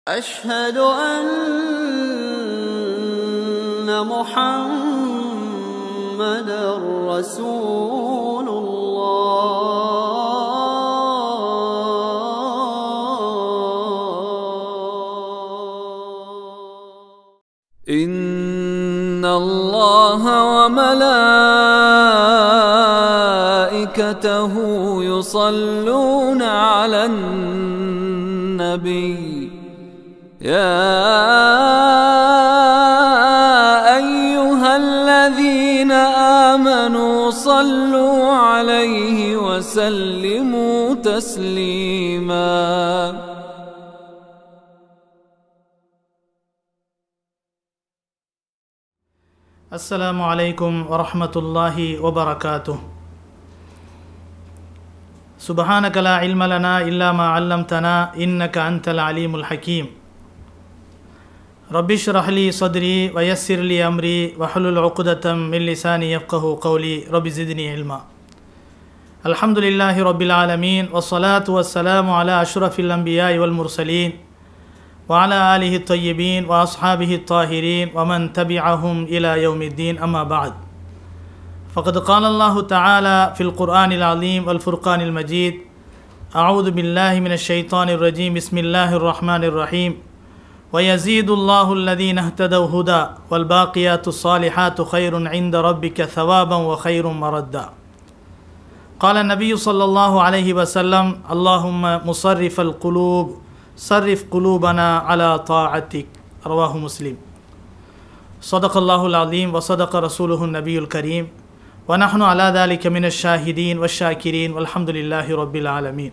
أشهد أن محمد رسول الله إن الله وملائكته يصلون على النبي يا أيها الذين آمنوا صلوا عليه وسلموا تسليماً السلام عليكم ورحمة الله وبركاته سبحانك لا علم لنا إلا ما علمتنا إنك أنت العليم الحكيم رب اشرح لي صدري ويسر لي أمري واحلل عقدة من لساني يفقه قولي رب زدني علما الحمد لله رب العالمين والصلاة والسلام على أشرف الأنبياء والمرسلين وعلى آله الطيبين وأصحابه الطاهرين ومن تبعهم إلى يوم الدين أما بعد فقد قال الله تعالى في القرآن العظيم والفرقان المجيد أعوذ بالله من الشيطان الرجيم بسم الله الرحمن الرحيم ويزيد الله الذين اهتدوا هدى والباقيات الصالحات خير عند ربك ثوابا وخير مردا قال النبي صلى الله عليه وسلم اللهم مصرف القلوب صرف قلوبنا على طاعتك رواه مسلم صدق الله العظيم وصدق رسوله النبي الكريم ونحن على ذلك من الشاهدين والشاكرين والحمد لله رب العالمين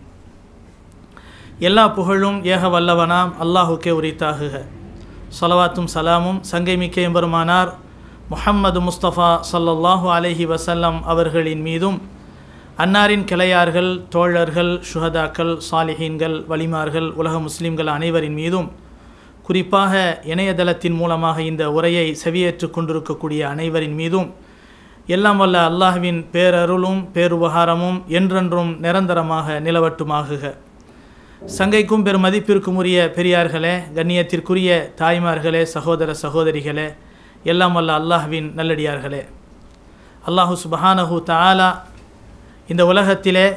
எல்லா புகழும் ஏக வல்லவனாம் அல்லாஹுக்கே உரித்தாகுக சலவாத்தும் சலாமும் சங்கை மிக்க எம்பெருமானார் முஹம்மது முஸ்தபா சல்லல்லாஹு அலைஹி வசல்லம் அவர்களின் மீதும் அன்னாரின் கிளையார்கள் தோழர்கள் சுஹதாக்கள் சாலிஹீன்கள் வலிமார்கள் உலக முஸ்லிம்கள் அனைவரின் மீதும் குறிப்பாக இணையதளத்தின் மூலமாக இந்த உரையை செவியேற்று கொண்டிருக்கக்கூடிய அனைவரின் மீதும் எல்லாம் வல்ல அல்லாஹ்வின் பேரருளும் பேருபகாரமும் என்றென்றும் நிரந்தரமாக நிலவட்டுமாகுக சங்கைக்கும் பெரும் மதிப்பிற்கும் உரிய பெரியார்களே கண்ணியத்திற்குரிய தாய்மார்களே சகோதர சகோதரிகளே எல்லாம் வல்ல அல்லாஹ்வின் நல்லடியார்களே அல்லாஹு சுபஹானஹு தாலா இந்த உலகத்திலே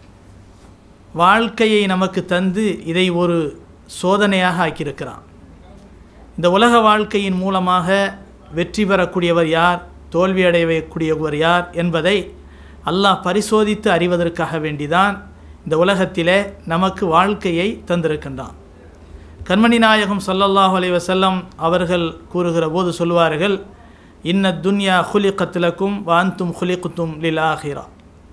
வாழ்க்கையை நமக்கு தந்து இதை ஒரு சோதனையாக ஆக்கியிருக்கிறான் இந்த உலக வாழ்க்கையின் மூலமாக வெற்றி பெறக்கூடியவர் யார் தோல்வி அடையக்கூடியவர் யார் என்பதை அல்லாஹ் பரிசோதித்து அறிவதற்காக வேண்டிதான் இந்த உலகத்திலே நமக்கு வாழ்க்கையை தந்திருக்கின்றான் கண்மணி நாயகம் சல்லல்லாஹு அலைஹி வஸல்லம் அவர்கள் கூறுகிற போது சொல்வார்கள் இன்ன துன்யா ஹுலிகத்துலக்கும் வாந்தும் ஹுலிகுத்தும் லில் ஆஹிரா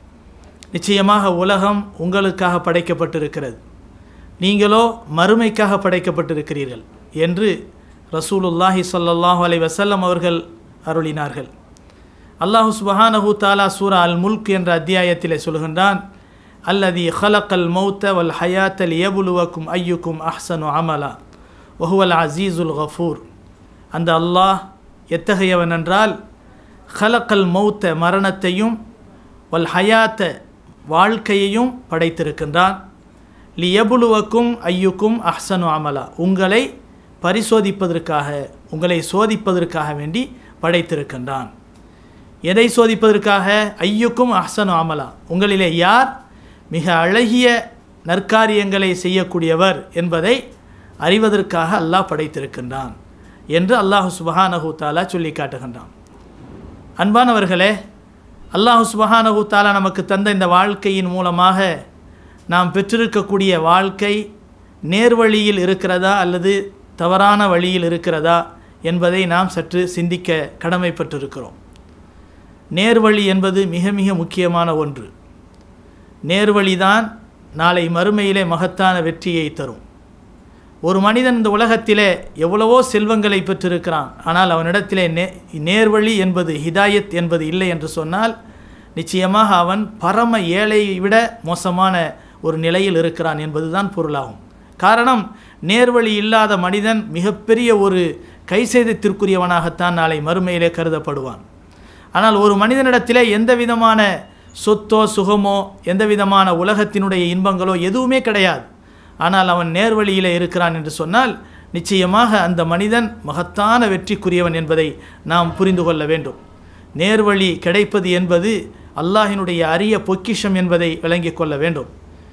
நிச்சயமாக உலகம் உங்களுக்காக படைக்கப்பட்டிருக்கிறது நீங்களோ மறுமைக்காக படைக்கப்பட்டிருக்கிறீர்கள் என்று ரசூலுல்லாஹி ஸல்லல்லாஹு அலைஹி வஸல்லம் அவர்கள் அருளினார்கள் அல்லாஹு சுபஹானஹு தாலா சூரா அல் முல்க் என்ற அத்தியாயத்திலே சொல்கின்றான் அல்லதி ஹலக்கல் மௌத்த வல் ஹயாத்தல் எபுலுவக்கும் ஐயுக்கும் அஹ்சனு அமலா ஒஹுவல் அசீசுல் கஃபூர் அந்த அல்லாஹ் எத்தகையவன் என்றால் ஹலக்கல் மௌத்த மரணத்தையும் வல் ஹயாத்த வாழ்க்கையையும் படைத்திருக்கின்றான் லியபுலுவக்கும் ஐயுக்கும் அஹ்சனு அமலா உங்களை பரிசோதிப்பதற்காக உங்களை சோதிப்பதற்காக வேண்டி படைத்திருக்கின்றான் எதை சோதிப்பதற்காக ஐயுக்கும் அஹ்சனு அமலா உங்களிலே யார் மிக அழகிய நற்காரியங்களை செய்யக்கூடியவர் என்பதை அறிவதற்காக அல்லாஹ் படைத்திருக்கின்றான் என்று அல்லாஹு சுபஹானஹூ தாலா சொல்லி காட்டுகின்றான் அன்பானவர்களே அல்லாஹு சுபஹானஹூ தாலா நமக்கு தந்த இந்த வாழ்க்கையின் மூலமாக நாம் பெற்றிருக்கக்கூடிய வாழ்க்கை நேர்வழியில் இருக்கிறதா அல்லது தவறான வழியில் இருக்கிறதா என்பதை நாம் சற்று சிந்திக்க கடமைப்பட்டிருக்கிறோம் நேர்வழி என்பது மிக மிக முக்கியமான ஒன்று நேர்வழிதான் நாளை மறுமையிலே மகத்தான வெற்றியை தரும் ஒரு மனிதன் இந்த உலகத்திலே எவ்வளவோ செல்வங்களை பெற்றிருக்கிறான் ஆனால் அவனிடத்திலே நே நேர்வழி என்பது ஹிதாயத் என்பது இல்லை என்று சொன்னால் நிச்சயமாக அவன் பரம ஏழையை விட மோசமான ஒரு நிலையில் இருக்கிறான் என்பதுதான் பொருளாகும் காரணம் நேர்வழி இல்லாத மனிதன் மிகப்பெரிய ஒரு கைசேதத்திற்குரியவனாகத்தான் நாளை மறுமையிலே கருதப்படுவான் ஆனால் ஒரு மனிதனிடத்திலே எந்த விதமான சொத்தோ சுகமோ எந்த விதமான உலகத்தினுடைய இன்பங்களோ எதுவுமே கிடையாது ஆனால் அவன் நேர்வழியில் இருக்கிறான் என்று சொன்னால் நிச்சயமாக அந்த மனிதன் மகத்தான வெற்றிக்குரியவன் என்பதை நாம் புரிந்து கொள்ள வேண்டும் நேர்வழி கிடைப்பது என்பது அல்லாஹினுடைய அரிய பொக்கிஷம் என்பதை விளங்கிக் கொள்ள வேண்டும்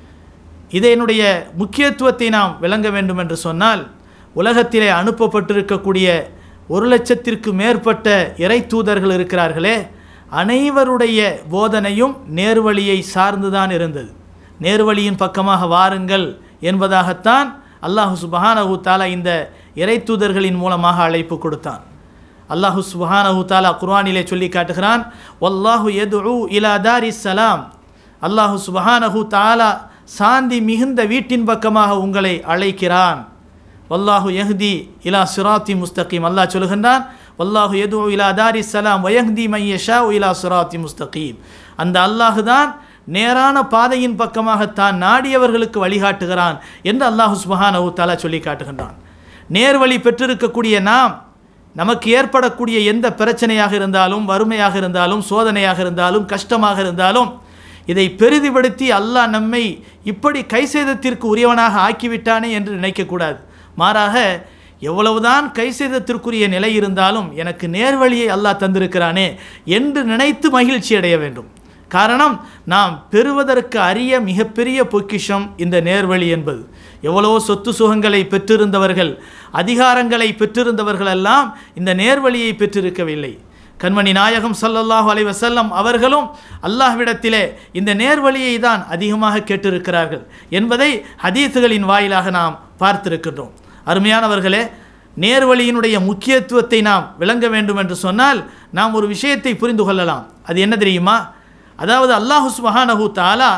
இதனுடைய முக்கியத்துவத்தை நாம் விளங்க வேண்டும் என்று சொன்னால் உலகத்திலே அனுப்பப்பட்டிருக்கக்கூடிய ஒரு லட்சத்திற்கு மேற்பட்ட இறை தூதர்கள் இருக்கிறார்களே அனைவருடைய போதனையும் நேர்வழியை சார்ந்துதான் இருந்தது நேர்வழியின் பக்கமாக வாருங்கள் என்பதாகத்தான் அல்லாஹு சுபஹானஹு தாலா இந்த இறை தூதர்களின் மூலமாக அழைப்பு கொடுத்தான் அல்லாஹு சுபஹானஹு தாலா குர்ஆனிலே சொல்லி காட்டுகிறான் வல்லாஹு எது இலா தாரி சலாம் அல்லாஹு சுபஹானஹு தாலா சாந்தி மிகுந்த வீட்டின் பக்கமாக உங்களை அழைக்கிறான் வல்லாஹு யஹ்தி இலா சிராத்தி முஸ்தகீம் அல்லாஹ் சொல்லுகின்றான் வல்லாஹு எது இலா தாரி சலாம் வயஹ்தி மையஷா இலா சிராத்தி முஸ்தகீம் அந்த அல்லாஹு தான் நேரான பாதையின் பக்கமாக தான் நாடியவர்களுக்கு வழிகாட்டுகிறான் என்று அல்லாஹு சுபஹானஹு தாலா சொல்லி காட்டுகின்றான் நேர்வழி பெற்றிருக்கக்கூடிய நாம் நமக்கு ஏற்படக்கூடிய எந்த பிரச்சனையாக இருந்தாலும் வறுமையாக இருந்தாலும் சோதனையாக இருந்தாலும் கஷ்டமாக இருந்தாலும் இதை பெரிதிப்படுத்தி அல்லாஹ் நம்மை இப்படி கைசேதத்திற்கு உரியவனாக ஆக்கிவிட்டானே என்று நினைக்கக்கூடாது மாறாக எவ்வளவுதான் கைசேதத்திற்குரிய நிலை இருந்தாலும் எனக்கு நேர்வழியை அல்லாஹ் தந்திருக்கிறானே என்று நினைத்து மகிழ்ச்சி அடைய வேண்டும் காரணம் நாம் பெறுவதற்கு அரிய மிகப்பெரிய பொக்கிஷம் இந்த நேர்வழி என்பது எவ்வளவோ சொத்து சுகங்களை பெற்றிருந்தவர்கள் அதிகாரங்களை பெற்றிருந்தவர்கள் எல்லாம் இந்த நேர்வழியை பெற்றிருக்கவில்லை கண்மணி நாயகம் ஸல்லல்லாஹு அலைஹி வஸல்லம் அவர்களும் அல்லாஹ்விடத்திலே இந்த நேர்வழியை தான் அதிகமாக கேட்டிருக்கிறார்கள் என்பதை ஹதீஸுகளின் வாயிலாக நாம் பார்த்திருக்கின்றோம் அருமையானவர்களே நேர்வழியினுடைய முக்கியத்துவத்தை நாம் விளங்க வேண்டும் என்று சொன்னால் நாம் ஒரு விஷயத்தை புரிந்து கொள்ளலாம் அது என்ன தெரியுமா அதாவது அல்லாஹு சுபஹானஹு தாலா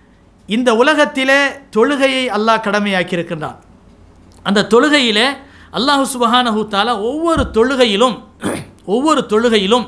இந்த உலகத்திலே தொழுகையை அல்லாஹ் கடமையாக்கியிருக்கின்றான் அந்த தொழுகையிலே அல்லாஹு சுபஹானஹு தாலா ஒவ்வொரு தொழுகையிலும் ஒவ்வொரு தொழுகையிலும்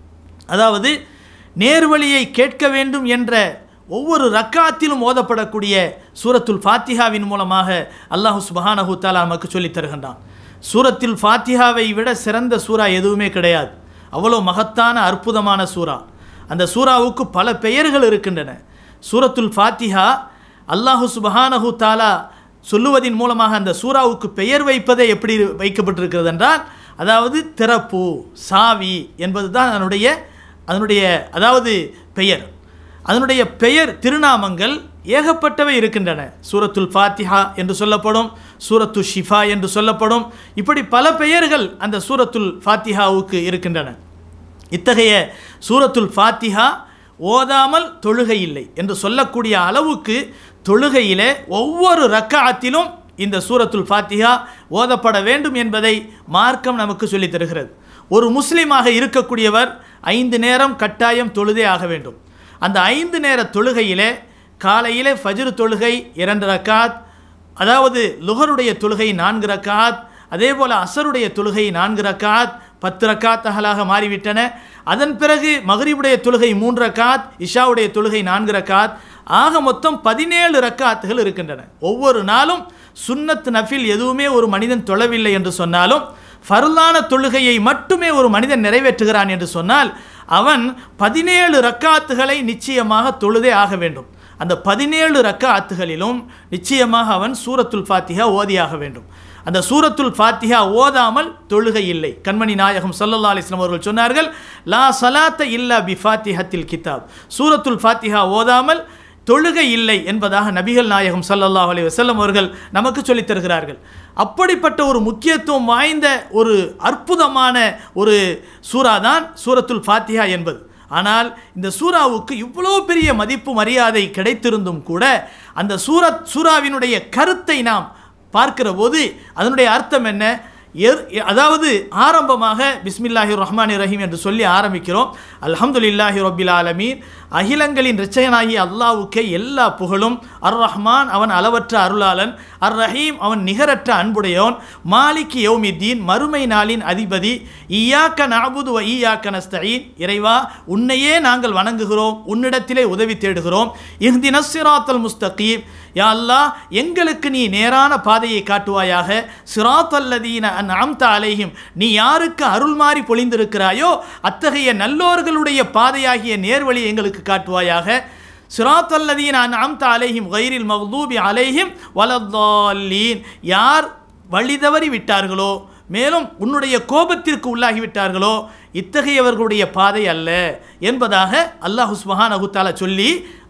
அதாவது நேர்வழியை கேட்க வேண்டும் என்ற ஒவ்வொரு ரக்காத்திலும் ஓதப்படக்கூடிய சூரத்துல் ஃபாத்திஹாவின் மூலமாக அல்லாஹு சுபஹானஹு தாலா நமக்கு சொல்லித் தருகின்றான் சூரத்தில் ஃபாத்திஹாவை விட சிறந்த சூரா எதுவுமே கிடையாது அவ்வளோ மகத்தான அற்புதமான சூரா அந்த சூராவுக்கு பல பெயர்கள் இருக்கின்றன சூரத்துல் ஃபாத்திஹா அல்லாஹு சுபஹானஹு தாலா சொல்லுவதின் மூலமாக அந்த சூராவுக்கு பெயர் வைப்பதே எப்படி வைக்கப்பட்டிருக்கிறது என்றால் அதாவது திறப்பு சாவி என்பது தான் அதனுடைய அதனுடைய அதாவது பெயர் அதனுடைய பெயர் திருநாமங்கள் ஏகப்பட்டவை இருக்கின்றன சூரத்துல் ஃபாத்திஹா என்று சொல்லப்படும் சூரத்து ஷிஃபா என்று சொல்லப்படும் இப்படி பல பெயர்கள் அந்த சூரத்துல் ஃபாத்திஹாவுக்கு இருக்கின்றன இத்தகைய சூரத்துல் ஃபாத்திஹா ஓதாமல் தொழுகை இல்லை என்று சொல்லக்கூடிய அளவுக்கு தொழுகையிலே ஒவ்வொரு ரக்காத்திலும் இந்த சூரத்துல் ஃபாத்திஹா ஓதப்பட வேண்டும் என்பதை மார்க்கம் நமக்கு சொல்லித் தருகிறது ஒரு முஸ்லீமாக இருக்கக்கூடியவர் ஐந்து நேரம் கட்டாயம் தொழுதே ஆக வேண்டும் அந்த ஐந்து நேர தொழுகையிலே காலையிலே ஃபஜ்ர் தொழுகை இரண்டு ரக்காத் அதாவது லுகருடைய தொழுகை நான்கு ரக்காத் அதே போல் அசருடைய தொழுகை நான்கு ரக்காத் பத்து ரக்காத் அகலாக மாறிவிட்டன அதன் பிறகு மகரிபுடைய தொழுகை மூன்று ரக்காத் இஷாவுடைய தொழுகை நான்கு ரக்காத் ஆக மொத்தம் பதினேழு ரக்காத்துகள் இருக்கின்றன ஒவ்வொரு நாளும் சுன்னத் நஃபில் எதுவுமே ஒரு மனிதன் தொழவில்லை என்று சொன்னாலும் ஃபர்லான தொழுகையை மட்டுமே ஒரு மனிதன் நிறைவேற்றுகிறான் என்று சொன்னால் அவன் பதினேழு ரக்காத்துகளை நிச்சயமாக தொழுதே ஆக வேண்டும் அந்த பதினேழு ரக்காத்துகளிலும் நிச்சயமாக அவன் சூரத்துல் ஃபாத்திஹா ஓதியாக வேண்டும் அந்த சூரத்துல் ஃபாத்திஹா ஓதாமல் தொழுகை இல்லை கண்மணி நாயகம் சல்லல்லா அலிஸ்லாம் அவர்கள் சொன்னார்கள் லா சலாத்த இல்லா பி ஃபாத்திஹத்தில் கிதாப் சூரத்துல் ஃபாத்திஹா ஓதாமல் தொழுகை இல்லை என்பதாக நபிகள் நாயகம் சல்லல்லாஹ் அலைஹி வஸல்லம் அவர்கள் நமக்கு சொல்லித் தருகிறார்கள் அப்படிப்பட்ட ஒரு முக்கியத்துவம் வாய்ந்த ஒரு அற்புதமான ஒரு சூறா தான் சூரத்துல் ஃபாத்திஹா என்பது ஆனால் இந்த சூறாவுக்கு இவ்வளோ பெரிய மதிப்பு மரியாதை கிடைத்திருந்தும் கூட அந்த சூரத் சூறாவினுடைய கருத்தை நாம் பார்க்கிற போது அதனுடைய அர்த்தம் என்ன எர் அதாவது ஆரம்பமாக பிஸ்மில்லாஹி ரஹ்மான் ரஹீம் என்று சொல்லி ஆரம்பிக்கிறோம் அல்ஹம்துலில்லாஹி ரபில் ஆலமீன் அகிலங்களின் இரட்சகனாகிய அல்லாவுக்கே எல்லா புகழும் அர் ரஹ்மான் அவன் அளவற்ற அருளாளன் அர் ரஹீம் அவன் நிகரற்ற அன்புடையவன் மாலிக் யௌமித்தீன் மறுமை நாளின் அதிபதி ஈயாக்க நாபுது வ ஈயாக்க நஸ்தஈன் இறைவா உன்னையே நாங்கள் வணங்குகிறோம் உன்னிடத்திலே உதவி தேடுகிறோம் இஹ்தி நஸ்ஸிராத்தல் முஸ்தகீம் யா அல்லாஹ் எங்களுக்கு நீ நேரான பாதையை காட்டுவாயாக சிராத்தல்லதீன அன் அம்த அலைஹிம் நீ யாருக்கு அருள் மாறி பொழிந்திருக்கிறாயோ அத்தகைய நல்லோர்களுடைய பாதையாகிய நேர்வழி எங்களுக்கு காட்டுவாயாக சிராத்தல்லதீன அன் அம்த அலைஹிம் கைரில் மக்தூபி அலைஹிம் வலத்தாலீன் யார் வழி தவறி விட்டார்களோ மேலும் உன்னுடைய கோபத்திற்கு உள்ளாகி விட்டார்களோ இத்தகையவர்களுடைய பாதை அல்ல என்பதாக அல்லாஹு சுபஹானஹு தஆலா சொல்லி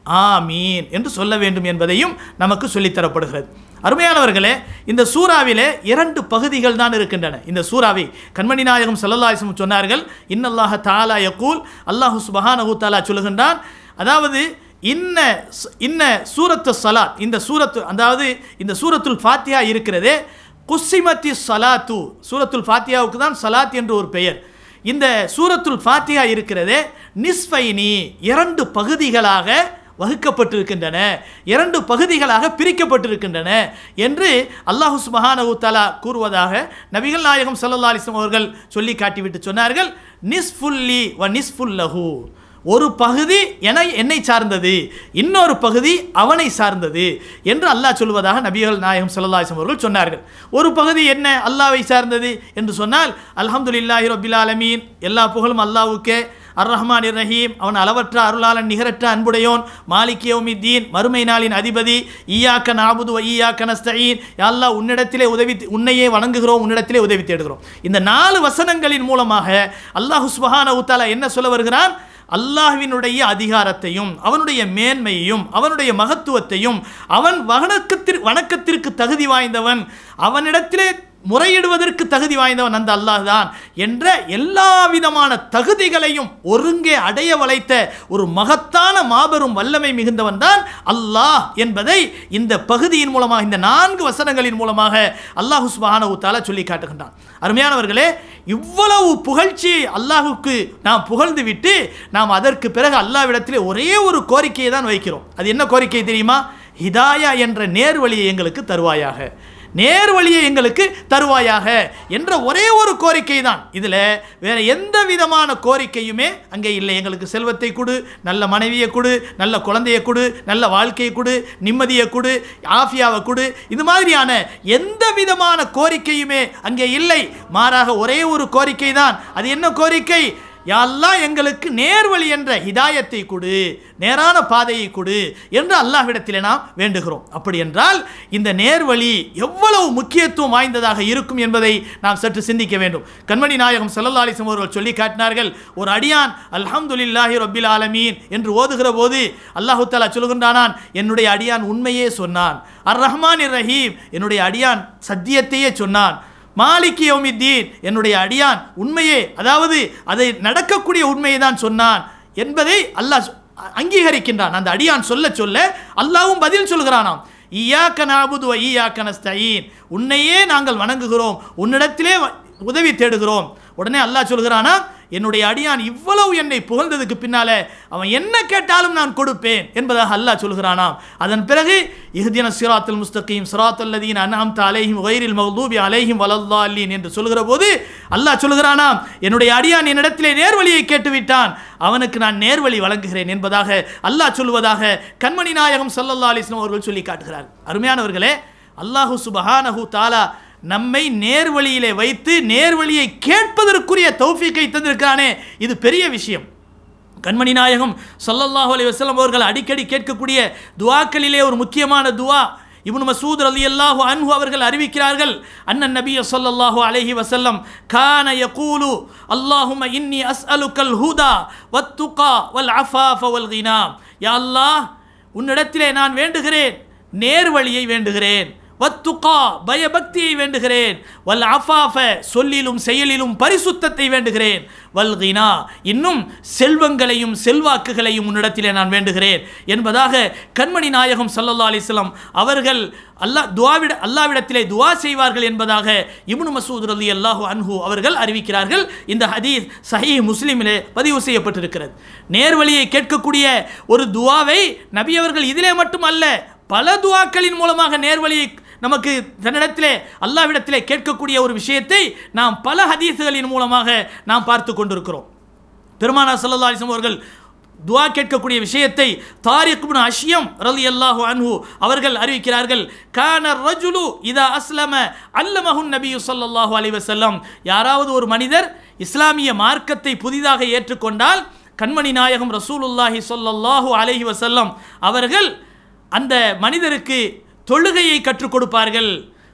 ஆமீன் என்று சொல்ல வேண்டும் என்பதையும் நமக்கு சொல்லித்தரப்படுகிறது அருமையானவர்களே இந்த சூறாவிலே இரண்டு பகுதிகள் தான் இருக்கின்றன இந்த சூறாவை கண்மணி நாயகம் ஸல்லல்லாஹு சொன்னார்கள் இன்னல்லாஹ தாலா யகூல் அல்லாஹு சுபஹானஹு தஆலா சொல்லுகின்றான் அதாவது இன்ன ஸ்- இன்ன சூரத்து சலாத் இந்த சூரத்து அதாவது இந்த சூரத்துல் ஃபாத்தியா இருக்கிறதே குஸ்ஸிமத்தி சலாத்து சூரத்துல் ஃபாத்தியாவுக்கு தான் சலாத் என்று ஒரு பெயர் இந்த சூரத்துல் ஃபாத்தியா இருக்கிறதே நிஸ்ஃபைனி இரண்டு பகுதிகளாக வகுக்கப்பட்டிருக்கின்றன இரண்டு பகுதிகளாக பிரிக்கப்பட்டிருக்கின்றன என்று அல்லாஹு சுபஹானஹு தஆலா கூறுவதாக நபிகள் நாயகம் ஸல்லல்லாஹு அலைஹி வஸல்லம் அவர்கள் சொல்லி காட்டிவிட்டு சொன்னார்கள் நிஸ்ஃபுல்லி வ நிஸ்ஃபுல்லஹு ஒரு பகுதி என என்னை சார்ந்தது இன்னொரு பகுதி அவனை சார்ந்தது என்று அல்லாஹ் சொல்வதாக நபிகள் நாயகம் ஸல்லல்லாஹு அலைஹி வஸல்லம் அவர்கள் சொன்னார்கள் ஒரு பகுதி என்ன அல்லாஹ்வை சார்ந்தது என்று சொன்னால் அல்ஹம்துலில்லாஹி ரப்பில் ஆலமீன் எல்லா புகழும் அல்லாஹ்வுக்கே அர் ரஹ்மான் ரஹீம் அவன் அளவற்ற அருளாளன் நிகரற்ற அன்புடையோன் மாலிக் யௌமித்தீன் மறுமை நாளின் அதிபதி ஈயாக்க நாபுது ஈயாக்க நஸ்தஈன் யா அல்லாஹ் உன்னிடத்திலே உதவி உன்னையே வணங்குகிறோம் உன்னிடத்திலே உதவி தேடுகிறோம் இந்த நாலு வசனங்களின் மூலமாக அல்லாஹ் சுப்ஹானஹு தஆலா என்ன சொல்ல வருகிறான் அல்லாஹ்வினுடைய அதிகாரத்தையும் அவனுடைய மேன்மையையும் அவனுடைய மகத்துவத்தையும் அவன் வணக்கத்திற்கு வணக்கத்திற்கு தகுதி வாய்ந்தவன் அவனிடத்திலே முறையிடுவதற்கு தகுதி வாய்ந்தவன் அந்த அல்லாஹ் தான் என்ற எல்லா விதமான தகுதிகளையும் ஒருங்கே அடைய வளைத்த ஒரு மகத்தான மாபெரும் வல்லமை மிகுந்தவன் தான் அல்லாஹ் என்பதை இந்த பகுதியின் மூலமாக இந்த நான்கு வசனங்களின் மூலமாக அல்லாஹு சுப்ஹானஹு தஆலா சொல்லி காட்டுகின்றான் அருமையானவர்களே இவ்வளவு புகழ்ச்சி அல்லாஹுக்கு நாம் புகழ்ந்து விட்டு நாம் அதற்கு பிறகு அல்லாவிடத்திலே ஒரே ஒரு கோரிக்கையை தான் வைக்கிறோம் அது என்ன கோரிக்கை தெரியுமா ஹிதாயா என்ற நேர்வழியை எங்களுக்கு தருவாயாக நேர் வழியை எங்களுக்கு தருவாயாக என்ற ஒரே ஒரு கோரிக்கை தான் இதில் வேற எந்த விதமான கோரிக்கையுமே அங்கே இல்லை எங்களுக்கு செல்வத்தை கொடு நல்ல மனைவியை கொடு நல்ல குழந்தையை கொடு நல்ல வாழ்க்கையை கொடு நிம்மதியை கொடு ஆஃபியாவை கொடு இது மாதிரியான எந்த விதமான கோரிக்கையுமே அங்கே இல்லை மாறாக ஒரே ஒரு கோரிக்கை தான் அது என்ன கோரிக்கை யாரெல்லாம் எங்களுக்கு நேர்வழி என்ற ஹிதாயத்தை கொடு நேரான பாதையை கொடு என்று அல்லாஹ்விடத்திலே நாம் வேண்டுகிறோம் அப்படி என்றால் இந்த நேர்வழி எவ்வளவு முக்கியத்துவம் வாய்ந்ததாக இருக்கும் என்பதை நாம் சற்று சிந்திக்க வேண்டும் கண்மணி நாயகம் ஸல்லல்லாஹு அலைஹி வஸல்லம் அவர்கள் சொல்லி காட்டினார்கள் ஒரு அடியான் அல்ஹம்துலில்லாஹி ரப்பில் ஆலமீன் என்று ஓதுகிற போது அல்லாஹு தஆலா சொல்கின்றானான் என்னுடைய அடியான் உண்மையே சொன்னான் அர் ரஹ்மான் ரஹீம் என்னுடைய அடியான் சத்தியத்தையே சொன்னான் மாலிக் யௌமித்தீன் என்னுடைய அடியான் உண்மையே அதாவது அதை நடக்கக்கூடிய உண்மையை தான் சொன்னான் என்பதை அல்லாஹ் சொ- அங்கீகரிக்கின்றான் அந்த அடியான் சொல்ல சொல்ல அல்லாஹ்வும் பதில் சொல்கிறானாம் ஈயாக்க நாபுது வ ஈயாக்க நஸ்தஈன் உன்னையே நாங்கள் வணங்குகிறோம் உன்னிடத்திலே வ- உதவி தேடுகிறோம் உடனே அல்லாஹ் சொல்கிறானா என்னுடைய அடியான் இவ்வளவு என்னை புகழ்ந்ததுக்கு பின்னாலே அவன் என்ன கேட்டாலும் நான் கொடுப்பேன் என்பதாக அல்லாஹ் சொல்கிறானாம் அதன் பிறகு இஹ்தின சிராத்துல் முஸ்தகீம் சிராத்துல் லதீன் அன்அம்த அலைஹிம் வைரில் மக்தூபி அலைஹிம் வலல்லாலின் என்று சொல்கிற போது அல்லாஹ் சொல்கிறானாம் என்னுடைய அடியான் என்னிடத்திலே நேர்வழியை கேட்டுவிட்டான் அவனுக்கு நான் நேர்வழி வழங்குகிறேன் என்பதாக அல்லாஹ் சொல்வதாக கண்மணி நாயகம் ஸல்லல்லாஹு அலைஹி வஸல்லம் அவர்கள் சொல்லி காட்டுகிறார் அருமையானவர்களே அல்லாஹு சுபஹானஹு தஆலா நம்மை நேர்வழியிலே வைத்து நேர்வழியை கேட்பதற்குரிய தௌஃபீக்கை தந்திருக்கிறானே இது பெரிய விஷயம் கண்மணி நாயகம் ஸல்லல்லாஹு அலைஹி வஸல்லம் அவர்கள் அடிக்கடி கேட்கக்கூடிய துஆக்களிலே ஒரு முக்கியமான துஆ இப்னு மசூத் ரலியல்லாஹு அன்ஹு அவர்கள் அறிவிக்கிறார்கள் அண்ணன் நபிய ஸல்லல்லாஹு அலைஹி வஸல்லம் கான யகூலு அல்லாஹும்ம இன்னி அஸ்அலுக்கல் ஹுதா வத்துகா வல் அஃபாஃப வல் கினா யா அல்லாஹ் உன்னிடத்திலே நான் வேண்டுகிறேன் நேர்வழியை வேண்டுகிறேன் வத்துகா பயபக்தியை வேண்டுகிறேன் வல் அஃபாஃப சொல்லிலும் செயலிலும் பரிசுத்தத்தை வேண்டுகிறேன் வல் கினா இன்னும் செல்வங்களையும் செல்வாக்குகளையும் உன்னிடத்திலே நான் வேண்டுகிறேன் என்பதாக கண்மணி நாயகம் ஸல்லல்லாஹு அலைஹி வஸல்லம் அவர்கள் அல்லாஹ் துவாவிட அல்லாவிடத்திலே துவா செய்வார்கள் என்பதாக இப்னு மசூத் ரலி அல்லாஹு அன்ஹு அவர்கள் அறிவிக்கிறார்கள் இந்த ஹதீஸ் சஹீஹ் முஸ்லிமிலே பதிவு செய்யப்பட்டிருக்கிறது நேர்வழியை கேட்கக்கூடிய ஒரு துவாவை நபி அவர்கள் இதிலே மட்டும் அல்ல பல துவாக்களின் மூலமாக நேர்வழியை நமக்கு தன்னிடத்திலே அல்லாவிடத்திலே கேட்கக்கூடிய ஒரு விஷயத்தை நாம் பல ஹதீஸுகளின் மூலமாக நாம் பார்த்து கொண்டிருக்கிறோம் பெருமானா ஸல்லல்லாஹு அலைஹி வஸல்லம் அவர்கள் துஆ கேட்கக்கூடிய விஷயத்தை தாரிக் இப்னு அஷ்யம் ரலியல்லாஹு அன்ஹு அவர்கள் அறிவிக்கிறார்கள் கான ரஜுலு இதா அஸ்லம அல்லமஹு நபியு ஸல்லல்லாஹு அலைஹி வஸல்லம் யாராவது ஒரு மனிதர் இஸ்லாமிய மார்க்கத்தை புதிதாக ஏற்றுக்கொண்டால் கண்மணி நாயகம் ரசூலுல்லாஹி ஸல்லல்லாஹு அலைஹி வஸல்லம் அவர்கள் அந்த மனிதருக்கு தொழுகையை கற்றுக் கொடுப்பார்கள்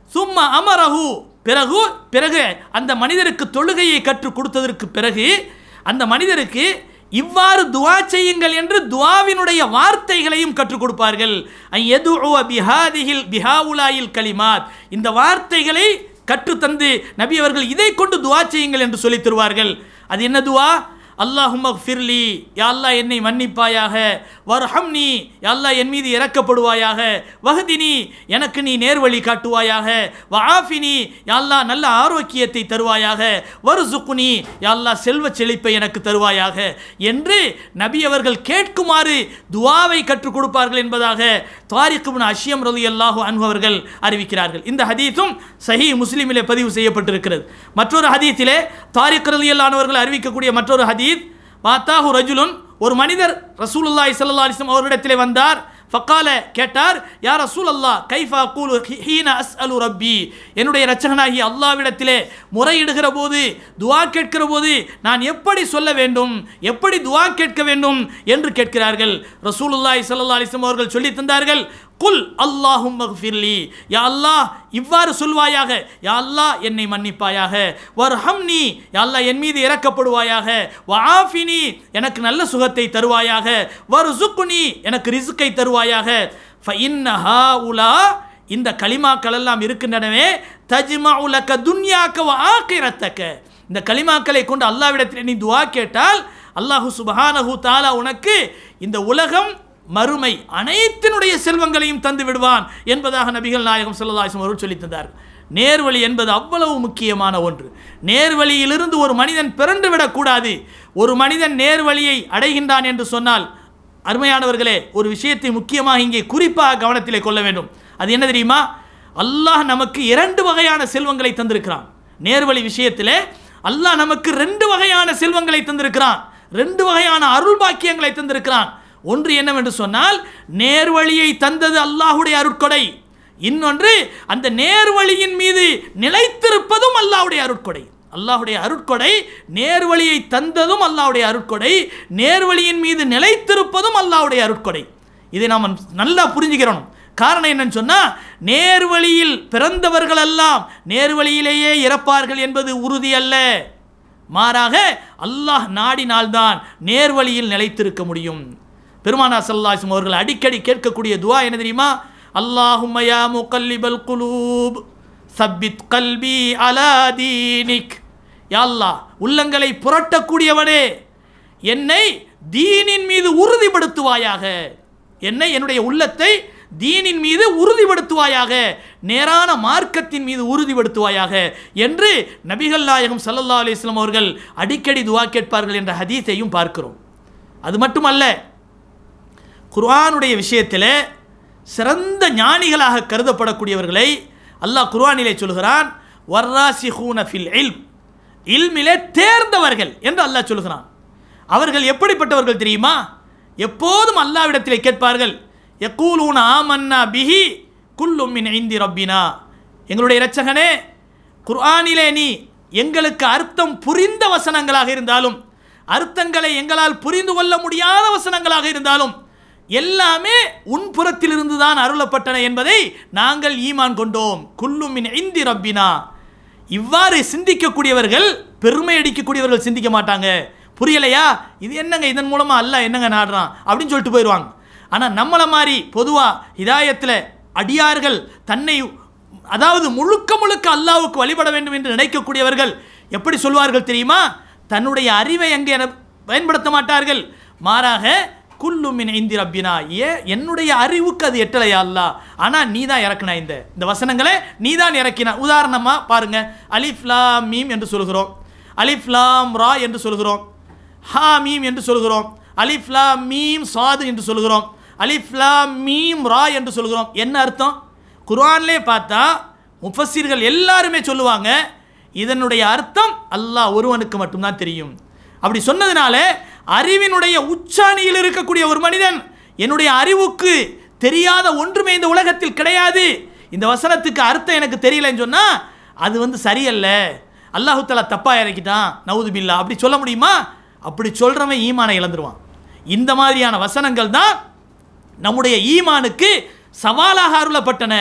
சும்மா அமரஹு பிறகு பிறகு அந்த மனிதருக்கு தொழுகையை கற்றுக் கொடுத்ததற்கு பிறகு அந்த மனிதருக்கு இவ்வாறு துவா செய்யுங்கள் என்று துவாவினுடைய வார்த்தைகளையும் கற்றுக் கொடுப்பார்கள் எது பிஹாதிஹில் பிஹாவுலாயில் கலிமாத் இந்த வார்த்தைகளை கற்றுத்தந்து நபி அவர்கள் இதை கொண்டு துவா செய்யுங்கள் என்று சொல்லித் தருவார்கள் அது என்ன துவா அல்லாஹும் ஃபிர்லி யா அல்லாஹ் என்னை மன்னிப்பாயாக வர்ஹம்னி யா அல்லாஹ் என் மீது இறக்கப்படுவாயாக வஹதினி எனக்கு நீ நேர்வழி காட்டுவாயாக வஆஃபினி யா அல்லாஹ் நல்ல ஆரோக்கியத்தை தருவாயாக வருசுக்குனி யா அல்லாஹ் செல்வ செழிப்பை எனக்கு தருவாயாக என்று நபி அவர்கள் கேட்குமாறு துவாவை கற்றுக் கொடுப்பார்கள் என்பதாக தாரிக் இப்னு அஷ்யம் ரலி அல்லாஹு அன்ஹு அவர்கள் அறிவிக்கிறார்கள் இந்த ஹதீஸும் சஹி முஸ்லிமிலே பதிவு செய்யப்பட்டிருக்கிறது மற்றொரு ஹதீஸிலே தாரிக் ரலி அவர்கள் அறிவிக்கக்கூடிய மற்றொரு ஹதீஸ் வாத்தாஹு ரஜுலுன் ஒரு மனிதர் ரசூலுல்லாஹி ஸல்லல்லாஹு அலைஹி வஸல்லம் அவரிடத்திலே வந்தார் ஃபக்கால கேட்டார் யா ரசூல் அல்லா கைஃபா கூலு ஹீன அஸ் அலு ரப்பி என்னுடைய இரட்சகனாகி அல்லாவிடத்திலே முறையிடுகிற போது துவா கேட்கிற போது நான் எப்படி சொல்ல வேண்டும் எப்படி துவா கேட்க வேண்டும் என்று கேட்கிறார்கள் ரசூலுல்லாஹி ஸல்லல்லாஹு அலைஹி வஸல்லம் அவர்கள் சொல்லி தந்தார்கள் குல் அல்லாஹும் மக்ஃபிர்லி யா அல்லாஹ் இவ்வாறு சொல்வாயாக யா அல்லாஹ் என்னை மன்னிப்பாயாக வர்ஹம்னி யா அல்லாஹ் என் மீது இறக்கப்படுவாயாக வஆஃபினி எனக்கு நல்ல சுகத்தை தருவாயாக வர்சுக்னி எனக்கு ரிஸ்கை தருவாயாக ஃபஇன்னஹா உலா இந்த களிமாக்கள் எல்லாம் இருக்கின்றனவே தஜ்மா உலக துன்யாக்க வ ஆக்கிரத்தக்க இந்த களிமாக்களை கொண்டு அல்லாவிடத்தில் நீ துவா கேட்டால் அல்லாஹு சுபஹானஹு தாலா உனக்கு இந்த உலகம் மறுமை அனைத்தினுடைய செல்வங்களையும் தந்து விடுவான் என்பதாக நபிகள் நாயகம் ஸல்லல்லாஹு அவர்கள் சொல்லி தந்தார் நேர்வழி என்பது அவ்வளவு முக்கியமான ஒன்று நேர்வழியிலிருந்து ஒரு மனிதன் பிறண்டு விடக்கூடாது ஒரு மனிதன் நேர்வழியை அடைகின்றான் என்று சொன்னால் அருமையானவர்களே ஒரு விஷயத்தை முக்கியமாக இங்கே குறிப்பாக கவனத்திலே கொள்ள வேண்டும் அது என்ன தெரியுமா அல்லாஹ் நமக்கு இரண்டு வகையான செல்வங்களை தந்திருக்கிறான் நேர்வழி விஷயத்திலே அல்லாஹ் நமக்கு ரெண்டு வகையான செல்வங்களை தந்திருக்கிறான் ரெண்டு வகையான அருள் பாக்கியங்களை தந்திருக்கிறான் ஒன்று என்னவென்று சொன்னால் நேர்வழியை தந்தது அல்லாஹுடைய அருட்கொடை இன்னொன்று அந்த நேர்வழியின் மீது நிலைத்திருப்பதும் அல்லாஹ்வுடைய அருட்கொடை அல்லாஹ்வுடைய அருட்கொடை நேர்வழியை தந்ததும் அல்லாஹ்வுடைய அருட்கொடை நேர்வழியின் மீது நிலைத்திருப்பதும் அல்லாஹ்வுடைய அருட்கொடை இதை நாம் நல்லா புரிஞ்சுக்கிறோம் காரணம் என்னன்னு சொன்னால் நேர்வழியில் பிறந்தவர்கள் எல்லாம் நேர்வழியிலேயே இறப்பார்கள் என்பது உறுதி அல்ல மாறாக அல்லாஹ் நாடினால்தான் நேர்வழியில் நிலைத்திருக்க முடியும் பெருமானா சல்லாஹம் அவர்கள் அடிக்கடி கேட்கக்கூடிய துவா என்ன தெரியுமா அல்லாஹும்மயா முகல்லிபல் குலூப் சப்பித் கல்பி அலா தீனிக் யா அல்லாஹ் உள்ளங்களை புரட்டக்கூடியவனே என்னை தீனின் மீது உறுதிப்படுத்துவாயாக என்னை என்னுடைய உள்ளத்தை தீனின் மீது உறுதிப்படுத்துவாயாக நேரான மார்க்கத்தின் மீது உறுதிப்படுத்துவாயாக என்று நபிகள் நாயகம் சல்லல்லா அலிஸ்லாம் அவர்கள் அடிக்கடி துவா கேட்பார்கள் என்ற ஹதீஸையும் பார்க்கிறோம் அது மட்டுமல்ல குர்ஆனுடைய விஷயத்தில் சிறந்த ஞானிகளாக கருதப்படக்கூடியவர்களை அல்லாஹ் குர்ஆனிலே சொல்கிறான் வர்ராசிஹூன ஃபில் இல்ம் இல்மிலே தேர்ந்தவர்கள் என்று அல்லாஹ் சொல்கிறான் அவர்கள் எப்படிப்பட்டவர்கள் தெரியுமா எப்போதும் அல்லாவிடத்திலே கேட்பார்கள் யக்கூலூன ஆமன்னா பிஹி குல்லும் மின் ஐந்தி ரப்பினா எங்களுடைய இரட்சகனே குர்ஆனிலே நீ எங்களுக்கு அர்த்தம் புரிந்த வசனங்களாக இருந்தாலும் அர்த்தங்களை எங்களால் புரிந்து கொள்ள முடியாத வசனங்களாக இருந்தாலும் எல்லாமே உன் புறத்திலிருந்து தான் அருளப்பட்டன என்பதை நாங்கள் ஈமான் கொண்டோம் குல்லும் மின் ஐந்தி ரப்பினா இவ்வாறு சிந்திக்கக்கூடியவர்கள் பெருமை அடிக்கக்கூடியவர்கள் சிந்திக்க மாட்டாங்க புரியலையா இது என்னங்க இதன் மூலமாக அல்லாஹ் என்னங்க நாடுறான் அப்படின்னு சொல்லிட்டு போயிடுவாங்க ஆனால் நம்மளை மாதிரி பொதுவாக இதாயத்தில் அடியார்கள் தன்னை அதாவது முழுக்க முழுக்க அல்லாவுக்கு வழிபட வேண்டும் என்று நினைக்கக்கூடியவர்கள் எப்படி சொல்வார்கள் தெரியுமா தன்னுடைய அறிவை அங்கே என- பயன்படுத்த மாட்டார்கள் மாறாக குல்லுமின் இந்தி ரப்பினா ஏ என்னுடைய அறிவுக்கு அது எட்டலையா அல்லா ஆனால் நீ தான் இறக்குனா இந்த இந்த வசனங்களை நீ தான் இறக்கினா உதாரணமாக பாருங்க அலிஃப் லாம் மீம் என்று சொல்கிறோம் அலிஃப் லாம் ரா என்று சொல்கிறோம் ஹா மீம் என்று சொல்கிறோம் அலிஃப் லாம் மீம் சாது என்று சொல்கிறோம் அலிஃப் லாம் மீம் ரா என்று சொல்கிறோம் என்ன அர்த்தம் குர்ஆன்லே பார்த்தா முஃபஸிர்கள் எல்லாருமே சொல்லுவாங்க இதனுடைய அர்த்தம் அல்லாஹ் ஒருவனுக்கு மட்டும்தான் தெரியும் அப்படி சொன்னதுனால அறிவினுடைய உச்சாணியில் இருக்கக்கூடிய ஒரு மனிதன் என்னுடைய அறிவுக்கு தெரியாத ஒன்றுமே இந்த உலகத்தில் கிடையாது இந்த வசனத்துக்கு அர்த்தம் எனக்கு தெரியலன்னு சொன்னால் அது வந்து சரியல்ல அல்லாஹு தஆலா தப்பா இறக்கிட்டான் நவுது பில்லா அப்படி சொல்ல முடியுமா அப்படி சொல்றவன் ஈமானை இழந்துருவான் இந்த மாதிரியான வசனங்கள் தான் நம்முடைய ஈமானுக்கு சவாலாக அருளப்பட்டன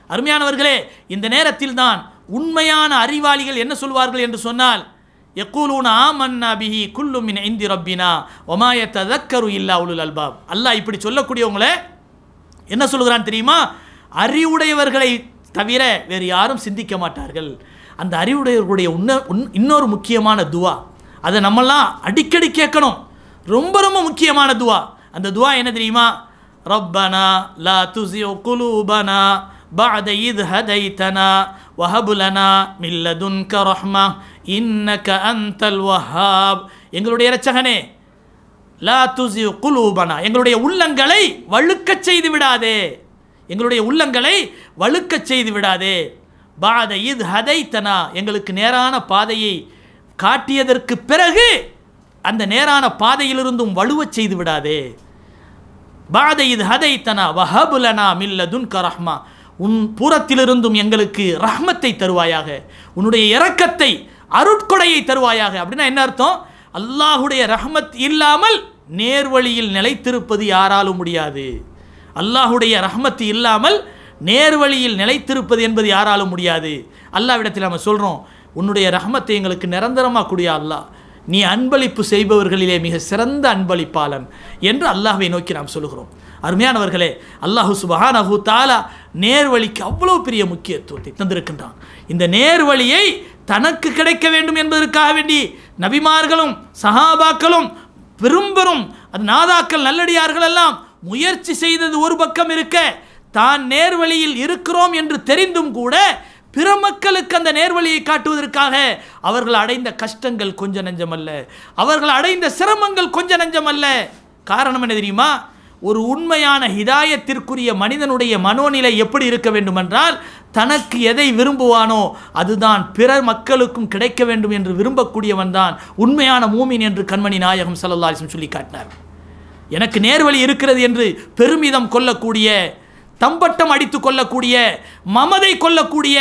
அருமையானவர்களே இந்த நேரத்தில் தான் உண்மையான அறிவாளிகள் என்ன சொல்வார்கள் என்று சொன்னால் யக்கூலூன ஆமன்னா பிஹி குல்லு மின் இந்தி ரப்பினா ஒமாய ததக்கரு இல்லா உலுல் அல்பாப் அல்லாஹ் இப்படி சொல்லக்கூடியவங்கள என்ன சொல்கிறான் தெரியுமா அறிவுடையவர்களை தவிர வேறு யாரும் சிந்திக்க மாட்டார்கள் அந்த அறிவுடையவர்களுடைய உன்ன உன்- இன்னொரு முக்கியமான துவா அதை நம்மெல்லாம் அடிக்கடி கேட்கணும் ரொம்ப ரொம்ப முக்கியமான துவா அந்த துவா என்ன தெரியுமா ரப்பனா லா துசியோ குலூபனா بعد إذ هديتنا وهب لنا من لدنك رحمة إنك أنت الوهاب எங்களுடைய இரட்சகனே லா துசி குலூபனா எங்களுடைய உள்ளங்களை வழுக்கச் செய்து விடாதே எங்களுடைய உள்ளங்களை வழுக்கச் செய்து விடாதே பாத இத் ஹதைத்தனா எங்களுக்கு நேரான பாதையை காட்டியதற்கு பிறகு அந்த நேரான பாதையிலிருந்தும் வலுவச் செய்து விடாதே பாத இது ஹதைத்தனா வஹபுலனா மில்லதுன் ரஹ்மா உன் புறத்திலிருந்தும் எங்களுக்கு ரஹ்மத்தை தருவாயாக உன்னுடைய இரக்கத்தை அருட்கொடையை தருவாயாக அப்படின்னா என்ன அர்த்தம் அல்லாஹுடைய ரஹ்மத் இல்லாமல் நேர்வழியில் நிலைத்திருப்பது யாராலும் முடியாது அல்லாஹுடைய ரஹ்மத் இல்லாமல் நேர்வழியில் நிலைத்திருப்பது என்பது யாராலும் முடியாது அல்லாவிடத்தில் நம்ம சொல்கிறோம் உன்னுடைய ரஹ்மத்தை எங்களுக்கு நிரந்தரமாக கூடிய அல்லாஹ் நீ அன்பளிப்பு செய்பவர்களிலே மிக சிறந்த அன்பளிப்பாளன் என்று அல்லாஹ்வை நோக்கி நாம் சொல்கிறோம் அருமையானவர்களே அல்லாஹு சுபஹானஹு தாலா நேர்வழிக்கு அவ்வளோ பெரிய முக்கியத்துவத்தை தந்திருக்கின்றான் இந்த நேர்வழியை தனக்கு கிடைக்க வேண்டும் என்பதற்காக வேண்டி நபிமார்களும் சஹாபாக்களும் பெரும் பெரும் அது நாதாக்கள் நல்லடியார்கள் எல்லாம் முயற்சி செய்தது ஒரு பக்கம் இருக்க தான் நேர்வழியில் இருக்கிறோம் என்று தெரிந்தும் கூட பிற மக்களுக்கு அந்த நேர்வழியை காட்டுவதற்காக அவர்கள் அடைந்த கஷ்டங்கள் கொஞ்ச நஞ்சமல்ல அவர்கள் அடைந்த சிரமங்கள் கொஞ்ச நஞ்சமல்ல காரணம் என்ன தெரியுமா ஒரு உண்மையான ஹிதாயத்திற்குரிய மனிதனுடைய மனோநிலை எப்படி இருக்க வேண்டுமென்றால் தனக்கு எதை விரும்புவானோ அதுதான் பிற மக்களுக்கும் கிடைக்க வேண்டும் என்று விரும்பக்கூடியவன் தான் உண்மையான மூமின் என்று கண்மணி நாயகம் சல்லல்லாஹிம் சொல்லி காட்டினார் எனக்கு நேர்வழி இருக்கிறது என்று பெருமிதம் கொள்ளக்கூடிய தம்பட்டம் அடித்து கொள்ளக்கூடிய மமதை கொள்ளக்கூடிய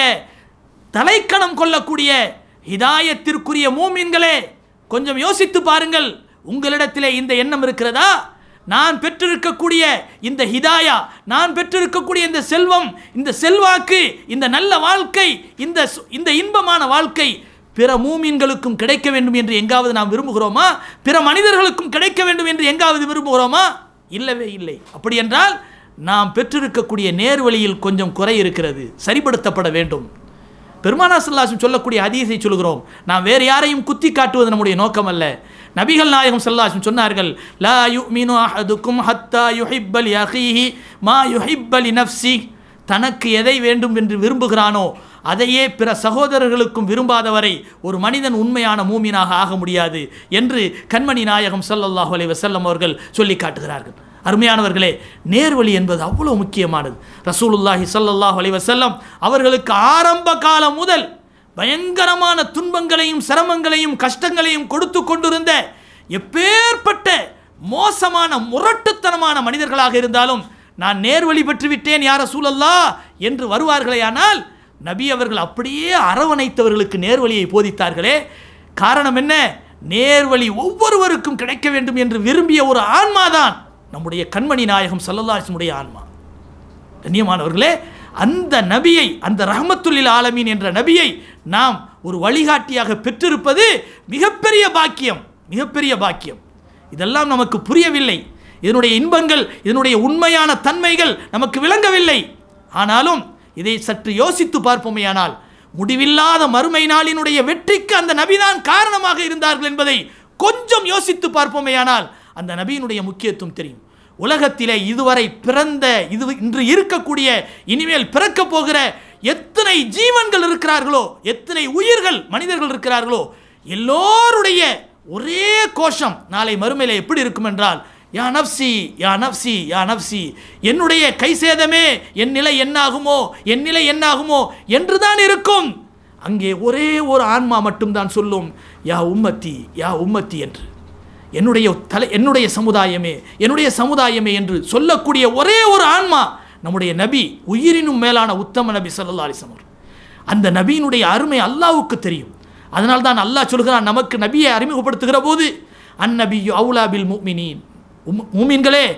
தலைக்கணம் கொள்ளக்கூடிய ஹிதாயத்திற்குரிய மூமின்களே கொஞ்சம் யோசித்து பாருங்கள் உங்களிடத்திலே இந்த எண்ணம் இருக்கிறதா நான் பெற்றிருக்கக்கூடிய இந்த ஹிதாயா நான் பெற்றிருக்கக்கூடிய இந்த செல்வம் இந்த செல்வாக்கு இந்த நல்ல வாழ்க்கை இந்த சு- இந்த இன்பமான வாழ்க்கை பிற மூமின்களுக்கும் கிடைக்க வேண்டும் என்று எங்காவது நாம் விரும்புகிறோமா பிற மனிதர்களுக்கும் கிடைக்க வேண்டும் என்று எங்காவது விரும்புகிறோமா இல்லவே இல்லை அப்படி என்றால் நாம் பெற்றிருக்கக்கூடிய நேர்வழியில் கொஞ்சம் குறை இருக்கிறது சரிப்படுத்தப்பட வேண்டும் பெருமானா சல்லாசும் சொல்லக்கூடிய ஹதீஸை சொல்கிறோம் நாம் வேறு யாரையும் குத்தி காட்டுவது நம்முடைய நோக்கம் அல்ல நபிகள் நாயகம் சல்லாசும் சொன்னார்கள் லா யுமினு அஹதுக்கும் ஹத்தா யுஹிப்பல் யஹீஹி மா யுஹிப்பலி நஃப்சி தனக்கு எதை வேண்டும் என்று விரும்புகிறானோ அதையே பிற சகோதரர்களுக்கும் விரும்பாதவரை ஒரு மனிதன் உண்மையான மூமினாக ஆக முடியாது என்று கண்மணி நாயகம் ஸல்லல்லாஹு அலைஹி வஸல்லம் அவர்கள் சொல்லி காட்டுகிறார்கள் அருமையானவர்களே நேர்வழி என்பது அவ்வளோ முக்கியமானது ரசூலுல்லாஹி ஸல்லல்லாஹு அலைஹி வஸல்லம் அவர்களுக்கு ஆரம்ப காலம் முதல் பயங்கரமான துன்பங்களையும் சிரமங்களையும் கஷ்டங்களையும் கொடுத்து கொண்டிருந்த எப்பேற்பட்ட மோசமான முரட்டுத்தனமான மனிதர்களாக இருந்தாலும் நான் நேர்வழி பெற்று விட்டேன் யார சூழல்லா என்று வருவார்களேயானால் நபி அவர்கள் அப்படியே அரவணைத்தவர்களுக்கு நேர்வழியை போதித்தார்களே காரணம் என்ன நேர்வழி ஒவ்வொருவருக்கும் கிடைக்க வேண்டும் என்று விரும்பிய ஒரு ஆன்மாதான் நம்முடைய கண்மணி நாயகம் சல்லல்லாஹுடைய ஆன்மா கண்ணியமானவர்களே அந்த நபியை அந்த ரஹமத்துல்லில் ஆலமீன் என்ற நபியை நாம் ஒரு வழிகாட்டியாக பெற்றிருப்பது மிகப்பெரிய பாக்கியம் மிகப்பெரிய பாக்கியம் இதெல்லாம் நமக்கு புரியவில்லை இதனுடைய இன்பங்கள் இதனுடைய உண்மையான தன்மைகள் நமக்கு விளங்கவில்லை ஆனாலும் இதை சற்று யோசித்து பார்ப்போமேயானால் முடிவில்லாத மறுமை நாளினுடைய வெற்றிக்கு அந்த நபிதான் காரணமாக இருந்தார்கள் என்பதை கொஞ்சம் யோசித்து பார்ப்போமேயானால் அந்த நபியினுடைய முக்கியத்துவம் தெரியும் உலகத்திலே இதுவரை பிறந்த இது இன்று இருக்கக்கூடிய இனிமேல் பிறக்கப் போகிற எத்தனை ஜீவன்கள் இருக்கிறார்களோ எத்தனை உயிர்கள் மனிதர்கள் இருக்கிறார்களோ எல்லோருடைய ஒரே கோஷம் நாளை மறுமையில எப்படி இருக்கும் என்றால் யா நப்சி யா நப்சி யா நப்சி என்னுடைய கை சேதமே என் நிலை என்னாகுமோ என் நிலை என்னாகுமோ என்றுதான் இருக்கும் அங்கே ஒரே ஒரு ஆன்மா மட்டும்தான் சொல்லும் யா உம்மத்தி யா உம்மத்தி என்று என்னுடைய தலை என்னுடைய சமுதாயமே என்னுடைய சமுதாயமே என்று சொல்லக்கூடிய ஒரே ஒரு ஆன்மா நம்முடைய நபி உயிரினும் மேலான உத்தம நபி ஸல்லல்லாஹு அலைஹி வஸல்லம் அந்த நபியினுடைய அருமை அல்லாஹ்வுக்கு தெரியும் அதனால் தான் அல்லாஹ் சொல்கிறான் நமக்கு நபியை அறிமுகப்படுத்துகிற போது அந்நபியு அவுலா பில் முஃமினீன் உம்- மூமின்களே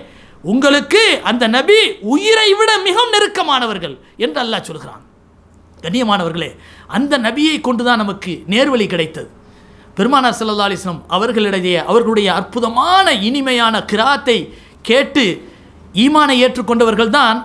உங்களுக்கு அந்த நபி உயிரை விட மிகவும் நெருக்கமானவர்கள் என்று அல்லாஹ் சொல்கிறான் கண்ணியமானவர்களே அந்த நபியை கொண்டுதான் நமக்கு நேர்வழி கிடைத்தது பெருமானார் ஸல்லல்லாஹு அலைஹி வஸல்லம் அவர்களிடையே அவர்களுடைய அற்புதமான இனிமையான கிராத்தை கேட்டு ஈமானை ஏற்றுக்கொண்டவர்கள் தான்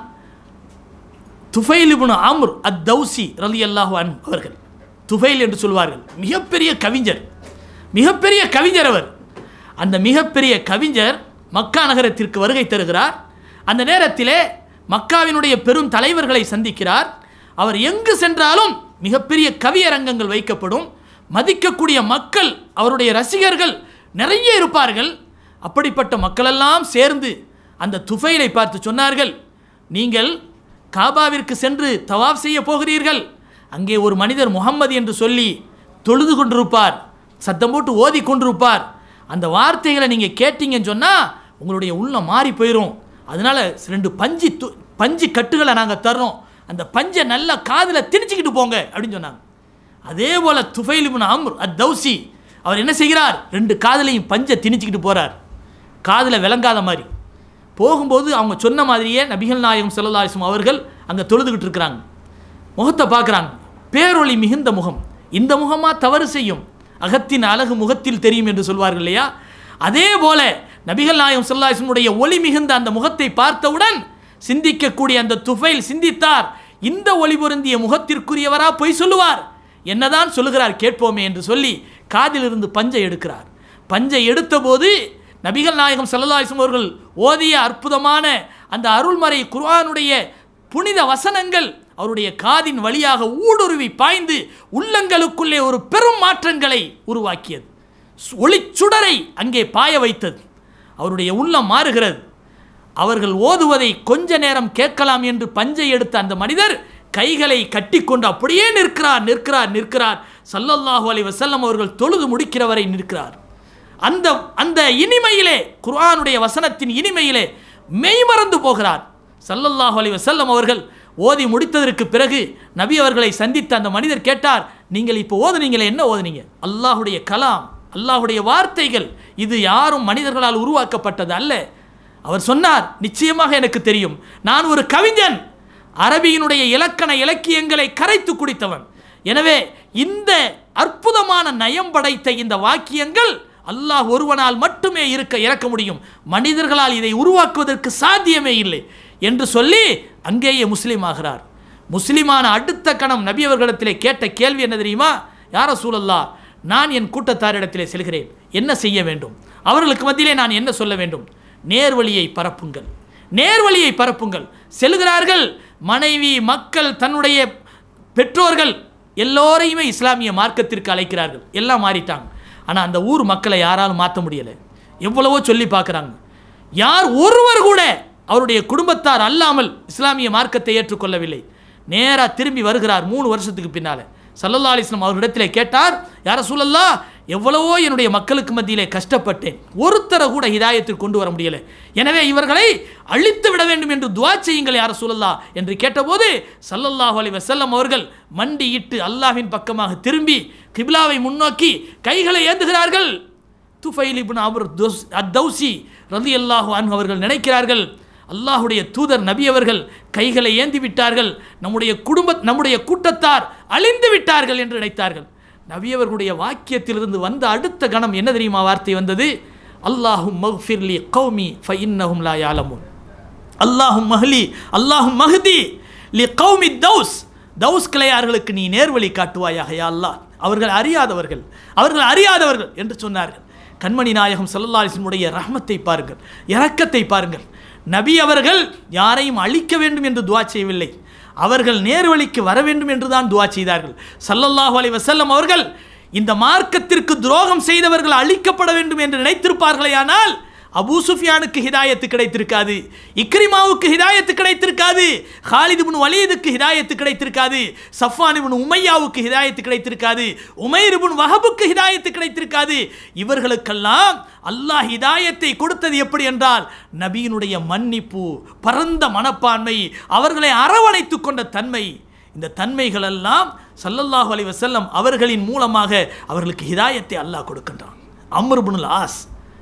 துஃபைல் இப்னு அம்ர் அத் தௌசி ரலி அல்லாஹு அன் அவர்கள் துஃபைல் என்று சொல்வார்கள் மிகப்பெரிய கவிஞர் மிகப்பெரிய கவிஞர் அவர் அந்த மிகப்பெரிய கவிஞர் மக்கா நகரத்திற்கு வருகை தருகிறார் அந்த நேரத்திலே மக்காவினுடைய பெரும் தலைவர்களை சந்திக்கிறார் அவர் எங்கு சென்றாலும் மிகப்பெரிய கவியரங்கங்கள் வைக்கப்படும் மதிக்கக்கூடிய மக்கள் அவருடைய ரசிகர்கள் நிறைய இருப்பார்கள் அப்படிப்பட்ட மக்களெல்லாம் சேர்ந்து அந்த துஃபைலை பார்த்து சொன்னார்கள் நீங்கள் காபாவிற்கு சென்று தவாப் செய்ய போகிறீர்கள் அங்கே ஒரு மனிதர் முகம்மது என்று சொல்லி தொழுது கொண்டிருப்பார் சத்தம் போட்டு ஓதி கொண்டிருப்பார் அந்த வார்த்தைகளை நீங்கள் கேட்டீங்கன்னு சொன்னால் உங்களுடைய உள்ளம் மாறி போயிடும் அதனால ரெண்டு பஞ்சு து பஞ்சு கட்டுகளை நாங்கள் தர்றோம் அந்த பஞ்சை நல்லா காதில் திணிச்சிக்கிட்டு போங்க அப்படின்னு சொன்னாங்க அதே போல் துஃபைல் இப்னு அம்ர் அத் தௌசி அவர் என்ன செய்கிறார் ரெண்டு காதலையும் பஞ்சை திணிச்சிக்கிட்டு போகிறார் காதில் விளங்காத மாதிரி போகும்போது அவங்க சொன்ன மாதிரியே நபிகள் நாயகம் செல்லல்லாசம் அவர்கள் அங்கே தொழுதுகிட்டு இருக்கிறாங்க முகத்தை பார்க்குறாங்க பேரொளி மிகுந்த முகம் இந்த முகமாக தவறு செய்யும் அகத்தின் அழகு முகத்தில் தெரியும் என்று சொல்வார்கள் இல்லையா அதே போல நபிகள் நாயகம் செல்லாசனுடைய ஒளி மிகுந்த அந்த முகத்தை பார்த்தவுடன் சிந்திக்கக்கூடிய அந்த துஃபைல் சிந்தித்தார் இந்த ஒளி பொருந்திய முகத்திற்குரியவரா பொய் சொல்லுவார் என்னதான் சொல்லுகிறார் கேட்போமே என்று சொல்லி காதிலிருந்து பஞ்சை எடுக்கிறார் பஞ்சை எடுத்தபோது நபிகள் நாயகம் சல்லல்லாஹிஸ்லம் அவர்கள் ஓதிய அற்புதமான அந்த அருள்மறை குர்ஆனுடைய புனித வசனங்கள் அவருடைய காதின் வழியாக ஊடுருவி பாய்ந்து உள்ளங்களுக்குள்ளே ஒரு பெரும் மாற்றங்களை உருவாக்கியது சு- ஒளிச்சுடரை அங்கே பாய வைத்தது அவருடைய உள்ளம் மாறுகிறது அவர்கள் ஓதுவதை கொஞ்ச நேரம் கேட்கலாம் என்று பஞ்சை எடுத்த அந்த மனிதர் கைகளை கட்டிக்கொண்டு அப்படியே நிற்கிறார் நிற்கிறார் நிற்கிறார் சல்லல்லாஹு அலைஹி வஸல்லம் அவர்கள் தொழுது முடிக்கிற வரை நிற்கிறார் அந்த அந்த இனிமையிலே குர்ஆனுடைய வசனத்தின் இனிமையிலே மெய்மறந்து போகிறார் சல்லல்லாஹு அலைஹி வஸல்லம் அவர்கள் ஓதி முடித்ததற்கு பிறகு நபி அவர்களை சந்தித்த அந்த மனிதர் கேட்டார் நீங்கள் இப்போ ஓதுனீங்களே என்ன ஓதுனீங்க அல்லாஹுடைய கலாம் அல்லாஹுடைய வார்த்தைகள் இது யாரும் மனிதர்களால் உருவாக்கப்பட்டது அல்ல அவர் சொன்னார் நிச்சயமாக எனக்கு தெரியும் நான் ஒரு கவிஞன் அரபியினுடைய இலக்கண இலக்கியங்களை கரைத்து குடித்தவன் எனவே இந்த அற்புதமான நயம் படைத்த இந்த வாக்கியங்கள் அல்லாஹ் ஒருவனால் மட்டுமே இருக்க இறக்க முடியும் மனிதர்களால் இதை உருவாக்குவதற்கு சாத்தியமே இல்லை என்று சொல்லி அங்கேயே முஸ்லீம் ஆகிறார் முஸ்லிமான அடுத்த கணம் நபி அவர்களிடத்திலே கேட்ட கேள்வி என்ன தெரியுமா யார சூழல்லா நான் என் கூட்டத்தாரிடத்திலே செல்கிறேன் என்ன செய்ய வேண்டும் அவர்களுக்கு மத்தியிலே நான் என்ன சொல்ல வேண்டும் நேர்வழியை பரப்புங்கள் நேர்வழியை பரப்புங்கள் செல்கிறார்கள் மனைவி மக்கள் தன்னுடைய பெற்றோர்கள் எல்லோரையுமே இஸ்லாமிய மார்க்கத்திற்கு அழைக்கிறார்கள் எல்லாம் மாறிட்டாங்க ஆனால் அந்த ஊர் மக்களை யாராலும் மாற்ற முடியலை எவ்வளவோ சொல்லி பார்க்குறாங்க யார் ஒருவர் கூட அவருடைய குடும்பத்தார் அல்லாமல் இஸ்லாமிய மார்க்கத்தை ஏற்றுக்கொள்ளவில்லை நேராக திரும்பி வருகிறார் மூணு வருஷத்துக்கு பின்னால் சல்லல்லா அலிஸ்லாம் அவரிடத்திலே கேட்டார் யார சூழல்லா எவ்வளவோ என்னுடைய மக்களுக்கு மத்தியிலே கஷ்டப்பட்டேன் ஒருத்தரை கூட ஹிதாயத்தில் கொண்டு வர முடியலை எனவே இவர்களை அழித்து விட வேண்டும் என்று துவா செய்யுங்கள் யார சூழல்லா என்று கேட்டபோது சல்லல்லாஹு அலைஹி வஸல்லம் அவர்கள் மண்டியிட்டு அல்லாஹ்வின் பக்கமாக திரும்பி கிப்லாவை முன்னோக்கி கைகளை ஏந்துகிறார்கள் துஃபைல் இப்னு அபர் தௌஸ் அத்தௌசி ரலி அல்லாஹு அன்ஹு அவர்கள் நினைக்கிறார்கள் அல்லாஹுடைய தூதர் நபி அவர்கள் கைகளை ஏந்தி விட்டார்கள் நம்முடைய குடும்ப நம்முடைய கூட்டத்தார் அழிந்து விட்டார்கள் என்று நினைத்தார்கள் நபி அவர்களுடைய வாக்கியத்திலிருந்து வந்த அடுத்த கணம் என்ன தெரியுமா வார்த்தை வந்தது அல்லாஹும் மஃபிர்லி கௌமி ஃபஇன்னஹும் லா யாலமுன் அல்லாஹும் மஹ்லி அல்லாஹும் மஹ்தி லி கௌமி தௌஸ் தௌஸ் கிளையார்களுக்கு நீ நேர்வழி காட்டுவாயாக யா அல்லாஹ் அவர்கள் அறியாதவர்கள் அவர்கள் அறியாதவர்கள் என்று சொன்னார்கள் கண்மணி நாயகம் சல்லல்லாஹினுடைய ரஹ்மத்தை பாருங்கள் இரக்கத்தை பாருங்கள் நபி அவர்கள் யாரையும் அழிக்க வேண்டும் என்று துவா செய்யவில்லை அவர்கள் நேர்வழிக்கு வர வேண்டும் என்று தான் துவா செய்தார்கள் சல்லல்லாஹு அலைஹி வஸல்லம் அவர்கள் இந்த மார்க்கத்திற்கு துரோகம் செய்தவர்கள் அழிக்கப்பட வேண்டும் என்று நினைத்திருப்பார்களே ஆனால் அபூ சுஃபியானுக்கு ஹிதாயத்து கிடைத்திருக்காது இக்ரிமாவுக்கு ஹிதாயத்து கிடைத்திருக்காது ஹாலித் இப்னு வலீதுக்கு ஹிதாயத்து கிடைத்திருக்காது சஃப்வான் இப்னு உமையாவுக்கு ஹிதாயத்து கிடைத்திருக்காது உமைர் இப்னு வஹபுக்கு ஹிதாயத்து கிடைத்திருக்காது இவர்களுக்கெல்லாம் அல்லாஹ் ஹிதாயத்தை கொடுத்தது எப்படி என்றால் நபியினுடைய மன்னிப்பு பரந்த மனப்பான்மை அவர்களை அரவணைத்துக் கொண்ட தன்மை இந்த தன்மைகள் எல்லாம் சல்லல்லாஹு அலைஹி வஸல்லம் அவர்களின் மூலமாக அவர்களுக்கு ஹிதாயத்தை அல்லாஹ் கொடுக்கின்றான் அம்ருபுனுல் ஆஸ்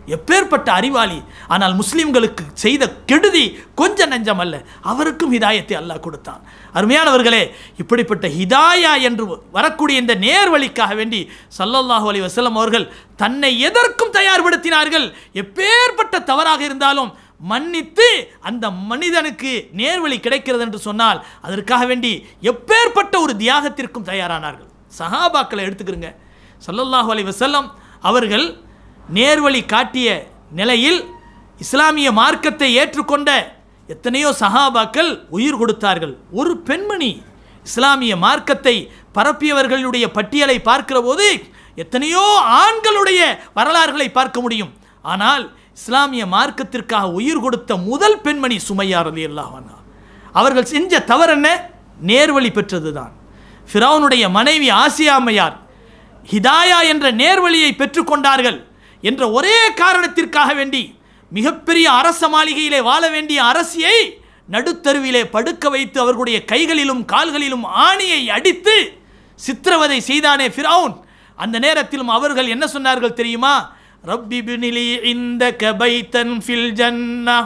எப்பேற்பட்ட அறிவாளி ஆனால் முஸ்லிம்களுக்கு செய்த கெடுதி கொஞ்ச நஞ்சம் அல்ல அவருக்கும் ஹிதாயத்தை அல்லாஹ் கொடுத்தான் அருமையானவர்களே இப்படிப்பட்ட ஹிதாயா என்று வரக்கூடிய இந்த நேர்வழிக்காக வேண்டி சல்லல்லாஹு அலைஹி வஸல்லம் அவர்கள் தன்னை எதற்கும் தயார்படுத்தினார்கள் எப்பேற்பட்ட தவறாக இருந்தாலும் மன்னித்து அந்த மனிதனுக்கு நேர்வழி கிடைக்கிறது என்று சொன்னால் அதற்காக வேண்டி எப்பேற்பட்ட ஒரு தியாகத்திற்கும் தயாரானார்கள் சஹாபாக்களை எடுத்துக்கிறங்க சல்லல்லாஹு அலைஹி வஸல்லம் அவர்கள் நேர்வழி காட்டிய நிலையில் இஸ்லாமிய மார்க்கத்தை ஏற்றுக்கொண்ட எத்தனையோ சஹாபாக்கள் உயிர் கொடுத்தார்கள் ஒரு பெண்மணி இஸ்லாமிய மார்க்கத்தை பரப்பியவர்களுடைய பட்டியலை பார்க்கிற போது எத்தனையோ ஆண்களுடைய வரலாறுகளை பார்க்க முடியும் ஆனால் இஸ்லாமிய மார்க்கத்திற்காக உயிர் கொடுத்த முதல் பெண்மணி சுமையா ரலியல்லாஹு அன்ஹா அவர்கள் செஞ்ச தவறு என்ன நேர்வழி பெற்றதுதான் ஃபிரௌனுடைய மனைவி ஆசியா அம்மையார் ஹிதாயா என்ற நேர்வழியை பெற்றுக்கொண்டார்கள் என்ற ஒரே காரணத்திற்காக வேண்டி மிகப்பெரிய அரச மாளிகையிலே வாழ வேண்டிய அரசியை நடுத்தருவிலே படுக்க வைத்து அவர்களுடைய கைகளிலும் கால்களிலும் ஆணியை அடித்து சித்திரவதை செய்தானே ஃபிரௌன் அந்த நேரத்திலும் அவர்கள் என்ன சொன்னார்கள் தெரியுமா ரப்பி பினிலி இந்த கபைத்தன் ஃபில் ஜன்னா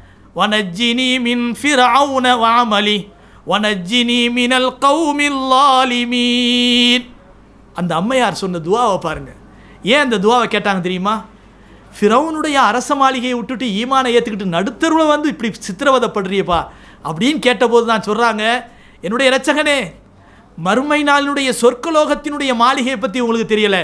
ونجني من فرعون وعملي ونجني من القوم الظالمين அந்த அம்மையார் சொன்ன துவாவை பாருங்க ஏன் அந்த துவாவை கேட்டாங்க தெரியுமா ஃபிரௌனுடைய அரச மாளிகையை விட்டுட்டு ஈமானை ஏற்றுக்கிட்டு நடுத்தருவில் வந்து இப்படி சித்திரவதைப்படுறியப்பா அப்படின்னு கேட்டபோது தான் சொல்கிறாங்க என்னுடைய இரட்சகனே மறுமை நாளினுடைய சொர்க்கலோகத்தினுடைய மாளிகையை பற்றி உங்களுக்கு தெரியலை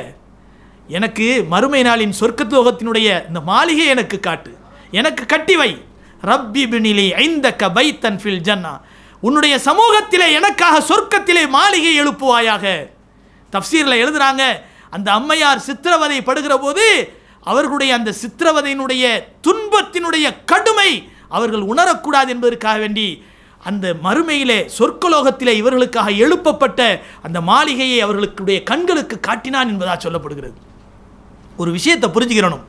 எனக்கு மறுமை நாளின் சொர்க்கலோகத்தினுடைய இந்த மாளிகை எனக்கு காட்டு எனக்கு கட்டி வை ரப்பி பினிலி ஐந்த கபைத்தன் ஃபில் ஜன்னா உன்னுடைய சமூகத்திலே எனக்காக சொர்க்கத்திலே மாளிகை எழுப்புவாயாக தப்சீரில் எழுதுறாங்க அந்த அம்மையார் சித்திரவதை படுகிற போது அவர்களுடைய அந்த சித்திரவதையினுடைய துன்பத்தினுடைய கடுமை அவர்கள் உணரக்கூடாது என்பதற்காக வேண்டி அந்த மறுமையிலே சொர்க்கலோகத்திலே இவர்களுக்காக எழுப்பப்பட்ட அந்த மாளிகையை அவர்களுடைய கண்களுக்கு காட்டினான் என்பதாக சொல்லப்படுகிறது ஒரு விஷயத்தை புரிஞ்சுக்கிறணும்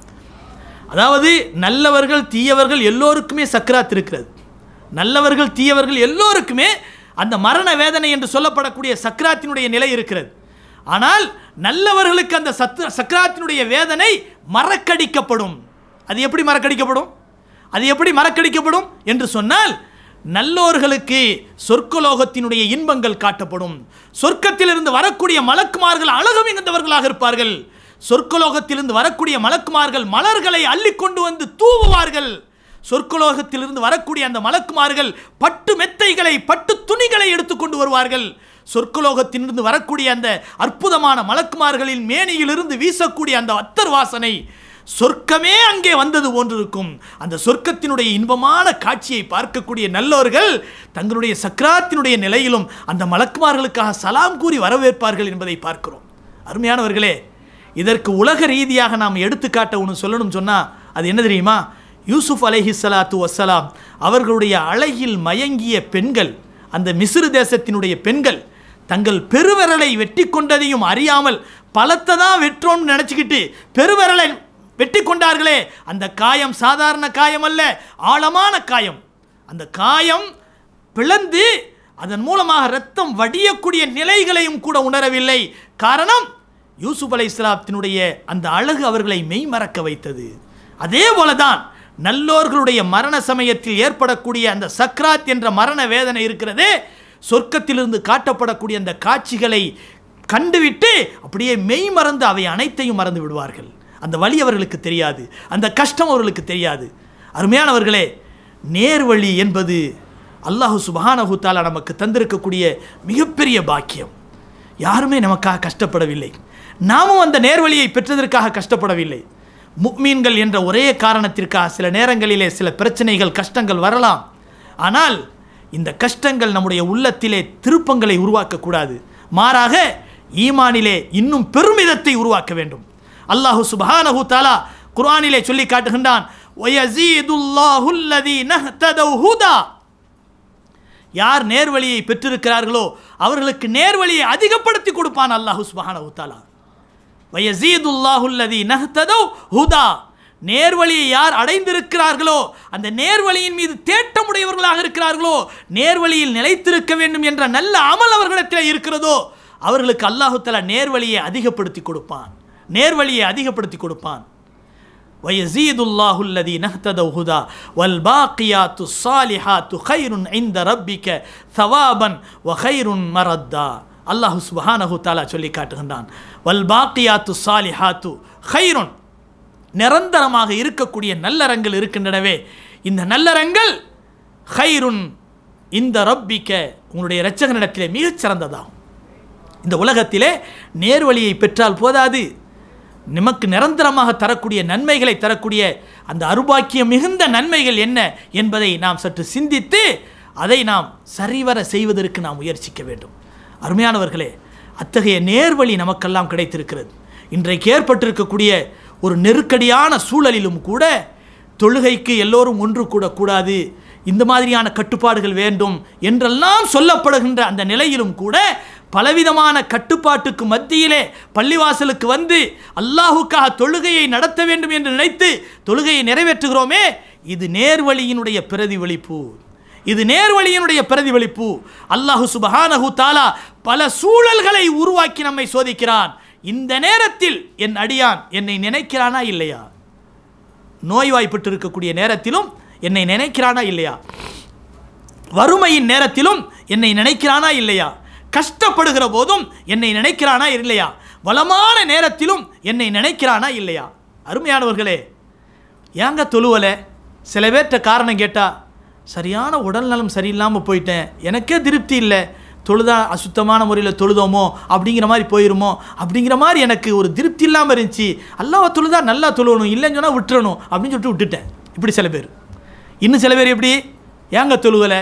அதாவது நல்லவர்கள் தீயவர்கள் எல்லோருக்குமே சக்கராத் இருக்கிறது நல்லவர்கள் தீயவர்கள் எல்லோருக்குமே அந்த மரண வேதனை என்று சொல்லப்படக்கூடிய சக்கராத்தினுடைய நிலை இருக்கிறது ஆனால் நல்லவர்களுக்கு அந்த சத் சக்கராத்தினுடைய வேதனை மறக்கடிக்கப்படும் அது எப்படி மறக்கடிக்கப்படும் அது எப்படி மறக்கடிக்கப்படும் என்று சொன்னால் நல்லோர்களுக்கு சொர்க்கலோகத்தினுடைய இன்பங்கள் காட்டப்படும் சொர்க்கத்திலிருந்து வரக்கூடிய மலக்குமார்கள் அழகு மிகுந்தவர்களாக இருப்பார்கள் சொர்க்கலோகத்திலிருந்து வரக்கூடிய மலக்குமார்கள் மலர்களை அள்ளிக்கொண்டு வந்து தூவுவார்கள் சொர்க்கலோகத்திலிருந்து வரக்கூடிய அந்த மலக்குமார்கள் பட்டு மெத்தைகளை பட்டு துணிகளை எடுத்துக்கொண்டு வருவார்கள் சொர்க்கலோகத்திலிருந்து வரக்கூடிய அந்த அற்புதமான மலக்குமார்களின் மேனியிலிருந்து வீசக்கூடிய அந்த அத்தர் வாசனை சொர்க்கமே அங்கே வந்தது போன்றிருக்கும் அந்த சொர்க்கத்தினுடைய இன்பமான காட்சியை பார்க்கக்கூடிய நல்லோர்கள் தங்களுடைய சக்கராத்தினுடைய நிலையிலும் அந்த மலக்குமார்களுக்காக சலாம் கூறி வரவேற்பார்கள் என்பதை பார்க்கிறோம் அருமையானவர்களே இதற்கு உலக ரீதியாக நாம் எடுத்துக்காட்ட ஒன்று சொல்லணும் சொன்னால் அது என்ன தெரியுமா யூசுப் அலைஹி ஸலாத்து வசலாம் அவர்களுடைய அழகில் மயங்கிய பெண்கள் அந்த மிஸ்ரு தேசத்தினுடைய பெண்கள் தங்கள் பெருவிரலை வெட்டி கொண்டதையும் அறியாமல் பலத்தை தான் வெற்றோன்னு நினச்சிக்கிட்டு பெருவிரலை வெட்டி கொண்டார்களே அந்த காயம் சாதாரண காயம் அல்ல ஆழமான காயம் அந்த காயம் பிளந்து அதன் மூலமாக ரத்தம் வடியக்கூடிய நிலைகளையும் கூட உணரவில்லை காரணம் யூசுப் அலை இஸ்லாத்தினுடைய அந்த அழகு அவர்களை மெய்மறக்க வைத்தது அதே போலதான் நல்லோர்களுடைய மரண சமயத்தில் ஏற்படக்கூடிய அந்த சக்ராத் என்ற மரண வேதனை இருக்கிறதே சொர்க்கத்திலிருந்து காட்டப்படக்கூடிய அந்த காட்சிகளை கண்டுவிட்டு அப்படியே மெய் மறந்து அவை அனைத்தையும் மறந்து விடுவார்கள் அந்த வழி அவர்களுக்கு தெரியாது அந்த கஷ்டம் அவர்களுக்கு தெரியாது அருமையானவர்களே நேர்வழி என்பது அல்லாஹு சுபஹானஹு தாலா நமக்கு தந்திருக்கக்கூடிய மிகப்பெரிய பாக்கியம் யாருமே நமக்காக கஷ்டப்படவில்லை நாமும் அந்த நேர்வழியை பெற்றதற்காக கஷ்டப்படவில்லை முக்மீன்கள் என்ற ஒரே காரணத்திற்காக சில நேரங்களிலே சில பிரச்சனைகள் கஷ்டங்கள் வரலாம் ஆனால் இந்த கஷ்டங்கள் நம்முடைய உள்ளத்திலே திருப்பங்களை உருவாக்கக்கூடாது மாறாக ஈமானிலே இன்னும் பெருமிதத்தை உருவாக்க வேண்டும் அல்லாஹு சுபஹானஹு தாலா குர்ஆனிலே சொல்லி காட்டுகின்றான் "வயஸீதுல்லாஹு அல்லதீன இஹ்ததவ் ஹுதா." யார் நேர்வழியை பெற்றிருக்கிறார்களோ அவர்களுக்கு நேர்வழியை அதிகப்படுத்தி கொடுப்பான் அல்லாஹு சுபஹானஹு தாலா வயசீதுல்லாஹுல்லதி நஹ்ததவ் ஹுதா நேர்வழியை யார் அடைந்திருக்கிறார்களோ அந்த நேர்வழியின் மீது தேட்டமுடையவர்களாக இருக்கிறார்களோ நேர்வழியில் நிலைத்திருக்க வேண்டும் என்ற நல்ல அமல் அவர்களிடத்தில் இருக்கிறதோ அவர்களுக்கு அல்லாஹு தஆலா நேர்வழியை அதிகப்படுத்தி கொடுப்பான் நேர்வழியை அதிகப்படுத்தி கொடுப்பான் வயசீதுல்லாஹு الذين اهتدوا هدى والباقيات الصالحات خير عند ربك ثوابا وخير مردا அல்லாஹ் சுப்ஹானஹு தஆலா சொல்லி காட்டுகின்றான் வல்பாக்கியாத்து சாலிஹாத்து ஹைருன் நிரந்தரமாக இருக்கக்கூடிய நல்லறங்கள் இருக்கின்றனவே இந்த நல்லறங்கள் ஹைருன் இந்த ரப்பிக்க உங்களுடைய இரட்சகனிடத்திலே மிகச் சிறந்ததாகும் இந்த உலகத்திலே நேர்வழியை பெற்றால் போதாது நமக்கு நிரந்தரமாக தரக்கூடிய நன்மைகளை தரக்கூடிய அந்த அருபாக்கியம் மிகுந்த நன்மைகள் என்ன என்பதை நாம் சற்று சிந்தித்து அதை நாம் சரிவர செய்வதற்கு நாம் முயற்சிக்க வேண்டும் அருமையானவர்களே அத்தகைய நேர்வழி நமக்கெல்லாம் கிடைத்திருக்கிறது இன்றைக்கு ஏற்பட்டிருக்கக்கூடிய ஒரு நெருக்கடியான சூழலிலும் கூட தொழுகைக்கு எல்லோரும் ஒன்று கூடக்கூடாது இந்த மாதிரியான கட்டுப்பாடுகள் வேண்டும் என்றெல்லாம் சொல்லப்படுகின்ற அந்த நிலையிலும் கூட பலவிதமான கட்டுப்பாட்டுக்கு மத்தியிலே பள்ளிவாசலுக்கு வந்து அல்லாஹுக்காக தொழுகையை நடத்த வேண்டும் என்று நினைத்து தொழுகையை நிறைவேற்றுகிறோமே இது நேர்வழியினுடைய பிரதிபலிப்பு இது நேர்வழியினுடைய பிரதிபலிப்பு அல்லாஹு சுபஹானஹு தாலா பல சூழல்களை உருவாக்கி நம்மை சோதிக்கிறான் இந்த நேரத்தில் என் அடியான் என்னை நினைக்கிறானா இல்லையா நோய்வாய்ப்பட்டு இருக்கக்கூடிய நேரத்திலும் என்னை நினைக்கிறானா இல்லையா வறுமையின் நேரத்திலும் என்னை நினைக்கிறானா இல்லையா கஷ்டப்படுகிற போதும் என்னை நினைக்கிறானா இல்லையா வளமான நேரத்திலும் என்னை நினைக்கிறானா இல்லையா அருமையானவர்களே ஏங்க தொழுவலை சில பேர்கிட்ட காரணம் கேட்டால் சரியான உடல்நலம் சரியில்லாமல் போயிட்டேன் எனக்கே திருப்தி இல்லை தொழுதா அசுத்தமான முறையில் தொழுதோமோ அப்படிங்கிற மாதிரி போயிருமோ அப்படிங்கிற மாதிரி எனக்கு ஒரு திருப்தி இல்லாமல் இருந்துச்சு அல்லாவை தொழுதா நல்லா தொழுவணும் இல்லைன்னு சொன்னால் விட்டுறணும் அப்படின்னு சொல்லிட்டு விட்டுட்டேன் இப்படி சில பேர் இன்னும் சில பேர் எப்படி ஏங்க தொழுவலை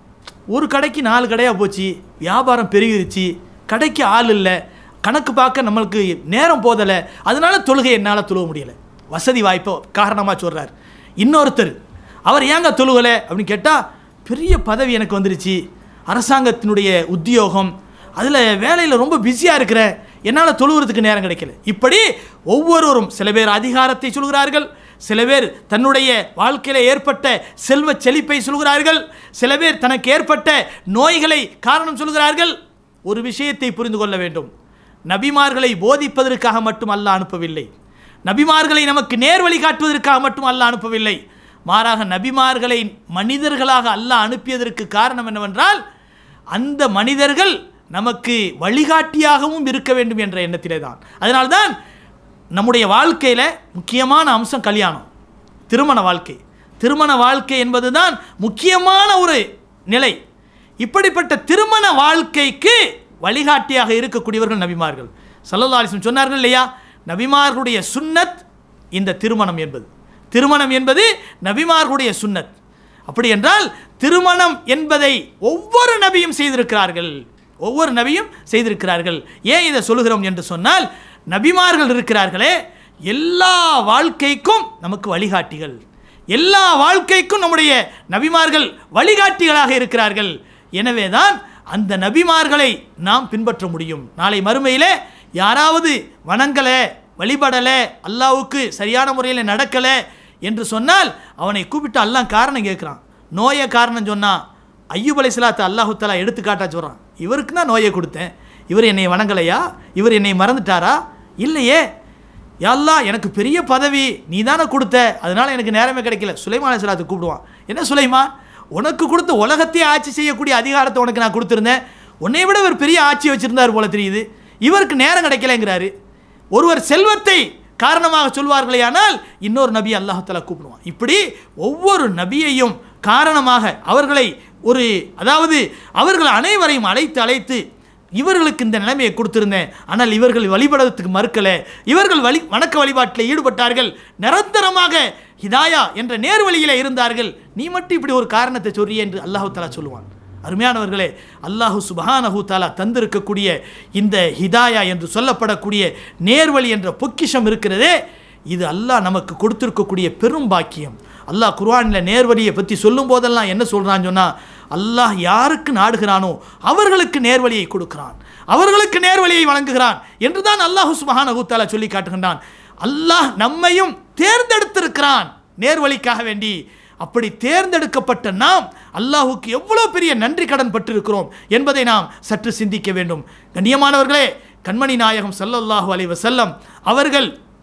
ஒரு கடைக்கு நாலு கடையாக போச்சு வியாபாரம் பெருகிருச்சு கடைக்கு ஆள் இல்லை கணக்கு பார்க்க நம்மளுக்கு நேரம் போதலை அதனால தொழுகை என்னால் தொழுவ முடியலை வசதி வாய்ப்போ காரணமாக சொல்கிறார் இன்னொருத்தர் அவர் ஏங்க தொழுவலை அப்படின்னு கேட்டால் பெரிய பதவி எனக்கு வந்துருச்சு அரசாங்கத்தினுடைய உத்தியோகம் அதில் வேலையில் ரொம்ப பிஸியாக இருக்கிறேன் என்னால் தொழுகிறதுக்கு நேரம் கிடைக்கல இப்படி ஒவ்வொருவரும் சில பேர் அதிகாரத்தை சொல்கிறார்கள் சில பேர் தன்னுடைய வாழ்க்கையில் ஏற்பட்ட செல்வ செழிப்பை சொல்கிறார்கள் சில பேர் தனக்கு ஏற்பட்ட நோய்களை காரணம் சொல்கிறார்கள் ஒரு விஷயத்தை புரிந்து கொள்ள வேண்டும் நபிமார்களை போதிப்பதற்காக மட்டும் அல்லாஹ் அனுப்பவில்லை நபிமார்களை நமக்கு நேர் வழி காட்டுவதற்காக மட்டும் அல்லாஹ் அனுப்பவில்லை மாறாக நபிமார்களை மனிதர்களாக அல்லாஹ் அனுப்பியதற்கு காரணம் என்னவென்றால் அந்த மனிதர்கள் நமக்கு வழிகாட்டியாகவும் இருக்க வேண்டும் என்ற எண்ணத்திலே தான் அதனால்தான் நம்முடைய வாழ்க்கையில் முக்கியமான அம்சம் கல்யாணம் திருமண வாழ்க்கை திருமண வாழ்க்கை என்பதுதான் முக்கியமான ஒரு நிலை இப்படிப்பட்ட திருமண வாழ்க்கைக்கு வழிகாட்டியாக இருக்கக்கூடியவர்கள் நபிமார்கள் சல்லல்லா அலிஸ்லம் சொன்னார்கள் இல்லையா நபிமார்களுடைய சுன்னத் இந்த திருமணம் என்பது திருமணம் என்பது நபிமார்களுடைய சுன்னத் அப்படி என்றால் திருமணம் என்பதை ஒவ்வொரு நபியும் செய்திருக்கிறார்கள் ஒவ்வொரு நபியும் செய்திருக்கிறார்கள் ஏன் இதை சொல்லுகிறோம் என்று சொன்னால் நபிமார்கள் இருக்கிறார்களே எல்லா வாழ்க்கைக்கும் நமக்கு வழிகாட்டிகள் எல்லா வாழ்க்கைக்கும் நம்முடைய நபிமார்கள் வழிகாட்டிகளாக இருக்கிறார்கள் எனவே தான் அந்த நபிமார்களை நாம் பின்பற்ற முடியும் நாளை மறுமையிலே யாராவது வணங்கலை வழிபடலை அல்லாவுக்கு சரியான முறையில் நடக்கலை என்று சொன்னால் அவனை கூப்பிட்டு அல்லாஹ் காரணம் கேட்குறான் நோயை காரணம் சொன்னால் ஐயூப் அலைசலாத்தை அல்லாஹு தலா எடுத்துக்காட்டா சொல்கிறான் இவருக்கு தான் நோயை கொடுத்தேன் இவர் என்னை வணங்கலையா இவர் என்னை மறந்துட்டாரா இல்லையே யல்லா எனக்கு பெரிய பதவி நீ தானே கொடுத்த அதனால் எனக்கு நேரமே கிடைக்கல சுலைமான் அலைசலாத்தை கூப்பிடுவான் என்ன சுலைமான் உனக்கு கொடுத்த உலகத்தையே ஆட்சி செய்யக்கூடிய அதிகாரத்தை உனக்கு நான் கொடுத்துருந்தேன் உன்னை விட ஒரு பெரிய ஆட்சி வச்சுருந்தார் போல தெரியுது இவருக்கு நேரம் கிடைக்கலங்கிறாரு ஒருவர் செல்வத்தை காரணமாக சொல்வார்களே ஆனால் இன்னொரு நபி அல்லாஹால கூப்பிடுவான் இப்படி ஒவ்வொரு நபியையும் காரணமாக அவர்களை ஒரு அதாவது அவர்கள் அனைவரையும் அழைத்து அழைத்து இவர்களுக்கு இந்த நிலைமையை கொடுத்திருந்தேன் ஆனால் இவர்கள் வழிபடுறதுக்கு மறுக்கலை இவர்கள் வழி வணக்க வழிபாட்டில் ஈடுபட்டார்கள் நிரந்தரமாக ஹிதாயா என்ற நேர்வழியில் இருந்தார்கள் நீ மட்டும் இப்படி ஒரு காரணத்தை சொல்றியே என்று அல்லாஹு தாலா சொல்லுவான் அருமையானவர்களே அல்லாஹு சுபஹானஹு தாலா தந்திருக்கக்கூடிய இந்த ஹிதாயா என்று சொல்லப்படக்கூடிய நேர்வழி என்ற பொக்கிஷம் இருக்கிறதே இது அல்லாஹ் நமக்கு கொடுத்திருக்கக்கூடிய பெரும் பாக்கியம் அல்லாஹ் குர்ஆனில் நேர்வழியை பற்றி சொல்லும் போதெல்லாம் என்ன சொல்கிறான்னு சொன்னால் அல்லாஹ் யாருக்கு நாடுகிறானோ அவர்களுக்கு நேர்வழியை கொடுக்கிறான் அவர்களுக்கு நேர்வழியை வழங்குகிறான் என்று தான் அல்லாஹு சுபஹானஹு தாலா சொல்லி காட்டுகின்றான் அல்லாஹ் நம்மையும் தேர்ந்தெடுத்திருக்கிறான் நேர்வழிக்காக வேண்டி அப்படி தேர்ந்தெடுக்கப்பட்ட நாம் அல்லாஹுக்கு எவ்வளோ பெரிய நன்றி கடன் பட்டிருக்கிறோம் என்பதை நாம் சற்று சிந்திக்க வேண்டும் கண்ணியமானவர்களே கண்மணி நாயகம் ஸல்லல்லாஹு அலைஹி வஸல்லம் அவர்கள்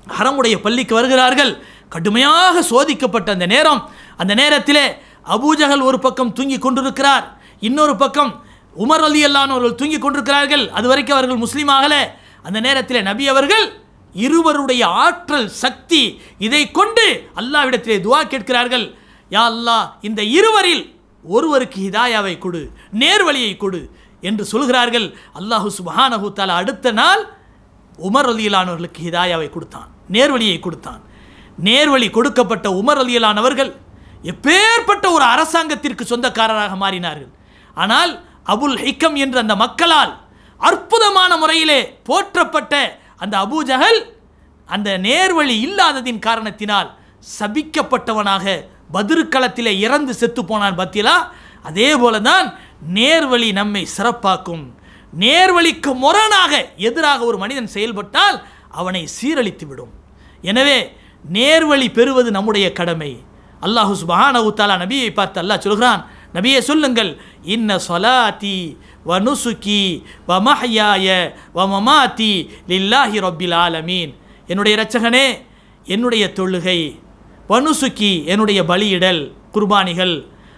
ஹரமுடைய பள்ளிக்கு வருகிறார்கள் கடுமையாக சோதிக்கப்பட்ட அந்த நேரம் அந்த நேரத்திலே அபூஜகல் ஒரு பக்கம் தூங்கி கொண்டிருக்கிறார் இன்னொரு பக்கம் உமர் அலி அல்லானவர்கள் தூங்கி கொண்டிருக்கிறார்கள் அது வரைக்கும் அவர்கள் முஸ்லீம் ஆகல அந்த நேரத்தில் நபி அவர்கள் இருவருடைய ஆற்றல் சக்தி இதை கொண்டு அல்லாவிடத்திலே துவா கேட்கிறார்கள் யா அல்லாஹ் இந்த இருவரில் ஒருவருக்கு ஹிதாயாவை கொடு நேர்வழியை கொடு என்று சொல்கிறார்கள் அல்லாஹு சுபஹானஹு தஆலா அடுத்த நாள் உமர் அலியலானவர்களுக்கு ஹிதாயாவை கொடுத்தான் நேர்வழியை கொடுத்தான் நேர்வழி கொடுக்கப்பட்ட உமர் அலியலானவர்கள் எப்பேற்பட்ட ஒரு அரசாங்கத்திற்கு சொந்தக்காரராக மாறினார்கள் ஆனால் அபுல் ஹிக்கம் என்ற அந்த மக்களால் அற்புதமான முறையிலே போற்றப்பட்ட அந்த அபூஜஹல் அந்த நேர்வழி இல்லாததின் காரணத்தினால் சபிக்கப்பட்டவனாக பதிருக்களத்திலே இறந்து செத்து போனான் பத்திலா அதே போல தான் நேர்வழி நம்மை சிறப்பாக்கும் நேர்வழிக்கு முரணாக எதிராக ஒரு மனிதன் செயல்பட்டால் அவனை சீரழித்து விடும் எனவே நேர்வழி பெறுவது நம்முடைய கடமை அல்லாஹு சுபஹானஹு தஆலா நபியை பார்த்து அல்லாஹ் சொல்கிறான் நபியே சொல்லுங்கள் இன்ன சொலாத்தி வ நுசுக்கி வ மஹ்யாய வ மமாத்தி லில்லாஹி ரப்பில் ஆலமீன் என்னுடைய இரட்சகனே என்னுடைய தொழுகை வனுசுக்கி என்னுடைய பலியிடல் குர்பானிகள்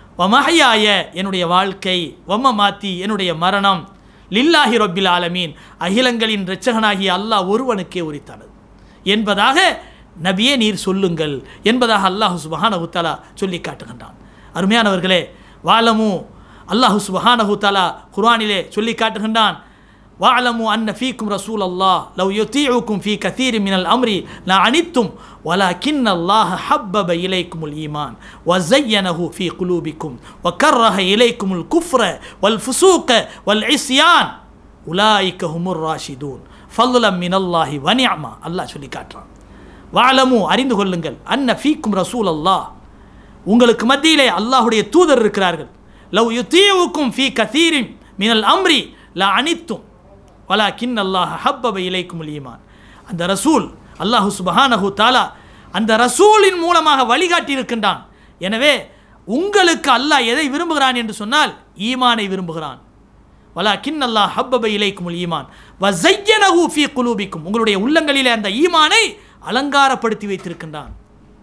வமஹயாய என்னுடைய வாழ்க்கை வம்மமாத்தி என்னுடைய மரணம் லில்லாஹி ரப்பில் ஆலமீன் அகிலங்களின் இரட்சகனாகிய அல்லாஹ் ஒருவனுக்கே உரித்தானது என்பதாக நபியே நீர் சொல்லுங்கள் என்பதாக அல்லாஹு சுபஹானஹு தஆலா சொல்லி காட்டுகின்றான் அருமையானவர்களே வாலமு அல்லாஹு சுபஹானஹு தஆலா குர்ஆனிலே சொல்லி காட்டுகின்றான் واعلموا أن فيكم رسول الله لو يطيعكم في كثير من الأمر لعنتم ولكن الله حبب إليكم الإيمان وزينه في قلوبكم وكره إليكم الكفر والفسوق والعصيان أولئك هم الراشدون فضلا من الله ونعمة الله சொல்லி காட்டுறான் வாழமு அறிந்து கொள்ளுங்கள் அன்ன ஃபீக்கும் ரசூல் அல்லாஹ் உங்களுக்கு மத்தியிலே அல்லாஹுடைய தூதர் இருக்கிறார்கள் லவ் யுத்தீவுக்கும் ஃபீ கதீரின் மினல் அம்ரி ல அனித்தும் வலா கின் அல்லாஹ் ஹப்பப இலைக்கும் ஈமான் அந்த ரசூல் அல்லாஹு சுபஹானஹு தாலா அந்த ரசூலின் மூலமாக வழிகாட்டி இருக்கின்றான் எனவே உங்களுக்கு அல்லாஹ் எதை விரும்புகிறான் என்று சொன்னால் ஈமானை விரும்புகிறான் வலா கின் அல்லாஹ் ஹப்பப இலைக்கும் ஈமான் வசையனஹு ஃபீ குலூபிக்கும் உங்களுடைய உள்ளங்களிலே அந்த ஈமானை அலங்காரப்படுத்தி வைத்திருக்கின்றான்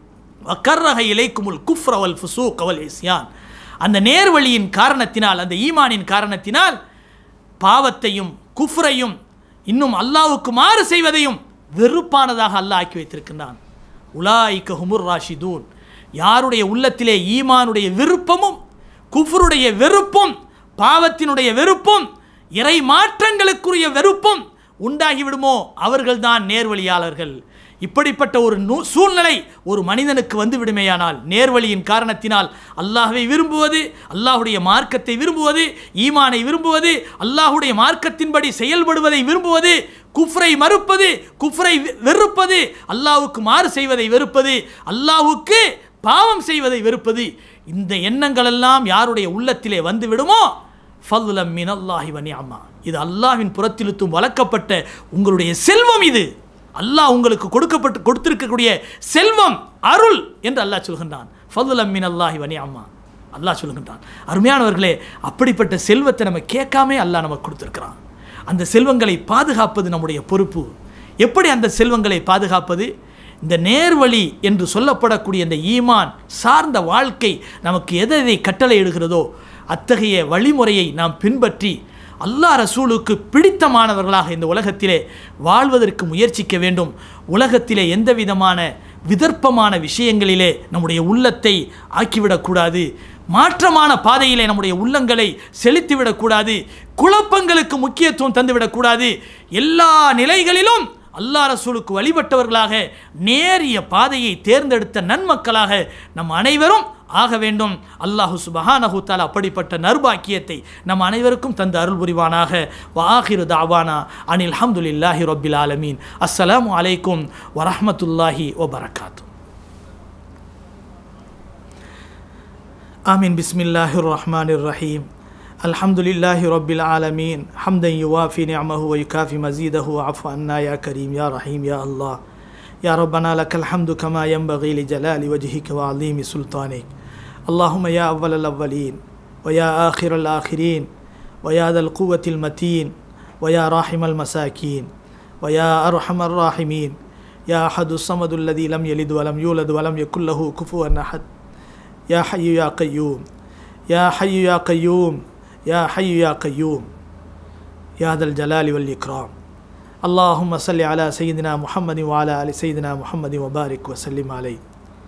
வக்கர்ரக இலைக்குமுல் குஃப்ர வல் ஃபுசூக் வல் இஸ்யான் அந்த நேர்வழியின் காரணத்தினால் அந்த ஈமானின் காரணத்தினால் பாவத்தையும் குஃப்ரையும் இன்னும் அல்லாவுக்கு மாறு செய்வதையும் வெறுப்பானதாக அல்லாஹ் ஆக்கி வைத்திருக்கின்றான் உலாய்க்க ஹுமுர் ராஷிதூன் யாருடைய உள்ளத்திலே ஈமானுடைய விருப்பமும் குஃப்ருடைய வெறுப்பும் பாவத்தினுடைய வெறுப்பும் இறை மாற்றங்களுக்குரிய வெறுப்பும் உண்டாகிவிடுமோ அவர்கள்தான் நேர்வழியாளர்கள் இப்படிப்பட்ட ஒரு நூ சூழ்நிலை ஒரு மனிதனுக்கு வந்து விடுமேயானால் நேர்வழியின் காரணத்தினால் அல்லாஹ்வை விரும்புவது அல்லாஹுடைய மார்க்கத்தை விரும்புவது ஈமானை விரும்புவது அல்லாஹுடைய மார்க்கத்தின்படி செயல்படுவதை விரும்புவது குஃப்ரை மறுப்பது குஃப்ரை வெ- வெறுப்பது அல்லாஹ்வுக்கு மாறு செய்வதை வெறுப்பது அல்லாஹ்வுக்கு பாவம் செய்வதை வெறுப்பது இந்த எண்ணங்களெல்லாம் யாருடைய உள்ளத்திலே வந்து விடுமோ ஃபதுலம் மினல்லாஹி வனியம்மா இது அல்லாஹ்வின் புறத்திலுத்தும் வளர்க்கப்பட்ட உங்களுடைய செல்வம் இது அல்லாஹ் உங்களுக்கு கொடுக்கப்பட்டு கொடுத்திருக்கக்கூடிய செல்வம் அருள் என்று அல்லாஹ் சொல்கின்றான் ஃபதுலம் மினல்லாஹி வனியம்மா அல்லாஹ் சொல்கின்றான் அருமையானவர்களே அப்படிப்பட்ட செல்வத்தை நம்ம கேட்காமே அல்லாஹ் நமக்கு கொடுத்திருக்கிறான் அந்த செல்வங்களை பாதுகாப்பது நம்முடைய பொறுப்பு எப்படி அந்த செல்வங்களை பாதுகாப்பது இந்த நேர்வழி என்று சொல்லப்படக்கூடிய இந்த ஈமான் சார்ந்த வாழ்க்கை நமக்கு எதை எதை கட்டளை இடுகிறதோ அத்தகைய வழிமுறையை நாம் பின்பற்றி அல்லாஹ் ரசூலுக்கு பிடித்தமானவர்களாக இந்த உலகத்திலே வாழ்வதற்கு முயற்சிக்க வேண்டும் உலகத்திலே எந்த விதமான விதர்ப்பமான விஷயங்களிலே நம்முடைய உள்ளத்தை ஆக்கிவிடக்கூடாது மாற்றமான பாதையிலே நம்முடைய உள்ளங்களை செலுத்திவிடக்கூடாது குழப்பங்களுக்கு முக்கியத்துவம் தந்துவிடக்கூடாது எல்லா நிலைகளிலும் அல்லாஹ் ரசூலுக்கு வழிபட்டவர்களாக நேரிய பாதையை தேர்ந்தெடுத்த நன்மக்களாக நம் அனைவரும் ஆக வேண்டும் அல்லாஹு சுபஹானஹு தஆலா அப்படிப்பட்ட நர்பாக்கியத்தை நம் அனைவருக்கும் தந்து அருள் புரிவானாக வாஹிரு தாவானா அனில் ஹம்துலில்லாஹி ரப்பில் ஆலமீன் அஸ்ஸலாமு அலைக்கும் வரஹ்மத்துல்லாஹி வபரகாத்து آمين بسم الله الرحمن الرحيم الحمد لله رب العالمين حمدا يوافي نعمه ويكافي مزيده وعفو عنا يا كريم يا رحيم يا الله يا ربنا لك الحمد كما ينبغي لجلال وجهك وعظيم سلطانك اللهم يا أول الأولين ويا آخر الآخرين ويا ذا القوة المتين ويا راحم المساكين ويا أرحم الراحمين யா அஹது சமதுல்லதி லம் எலிது வலம் யூலது வலம் யக்குல்லஹு குஃபுவன் அஹத் யா ஹய்யு யா கையூம் யா ஹய்யு யா கையூம் யா ஹய்யு யா கையூம் யா தல் ஜலாலி வல் இக்ராம் اللهم صل على سيدنا محمد وعلى آل سيدنا محمد وبارك وسلم عليه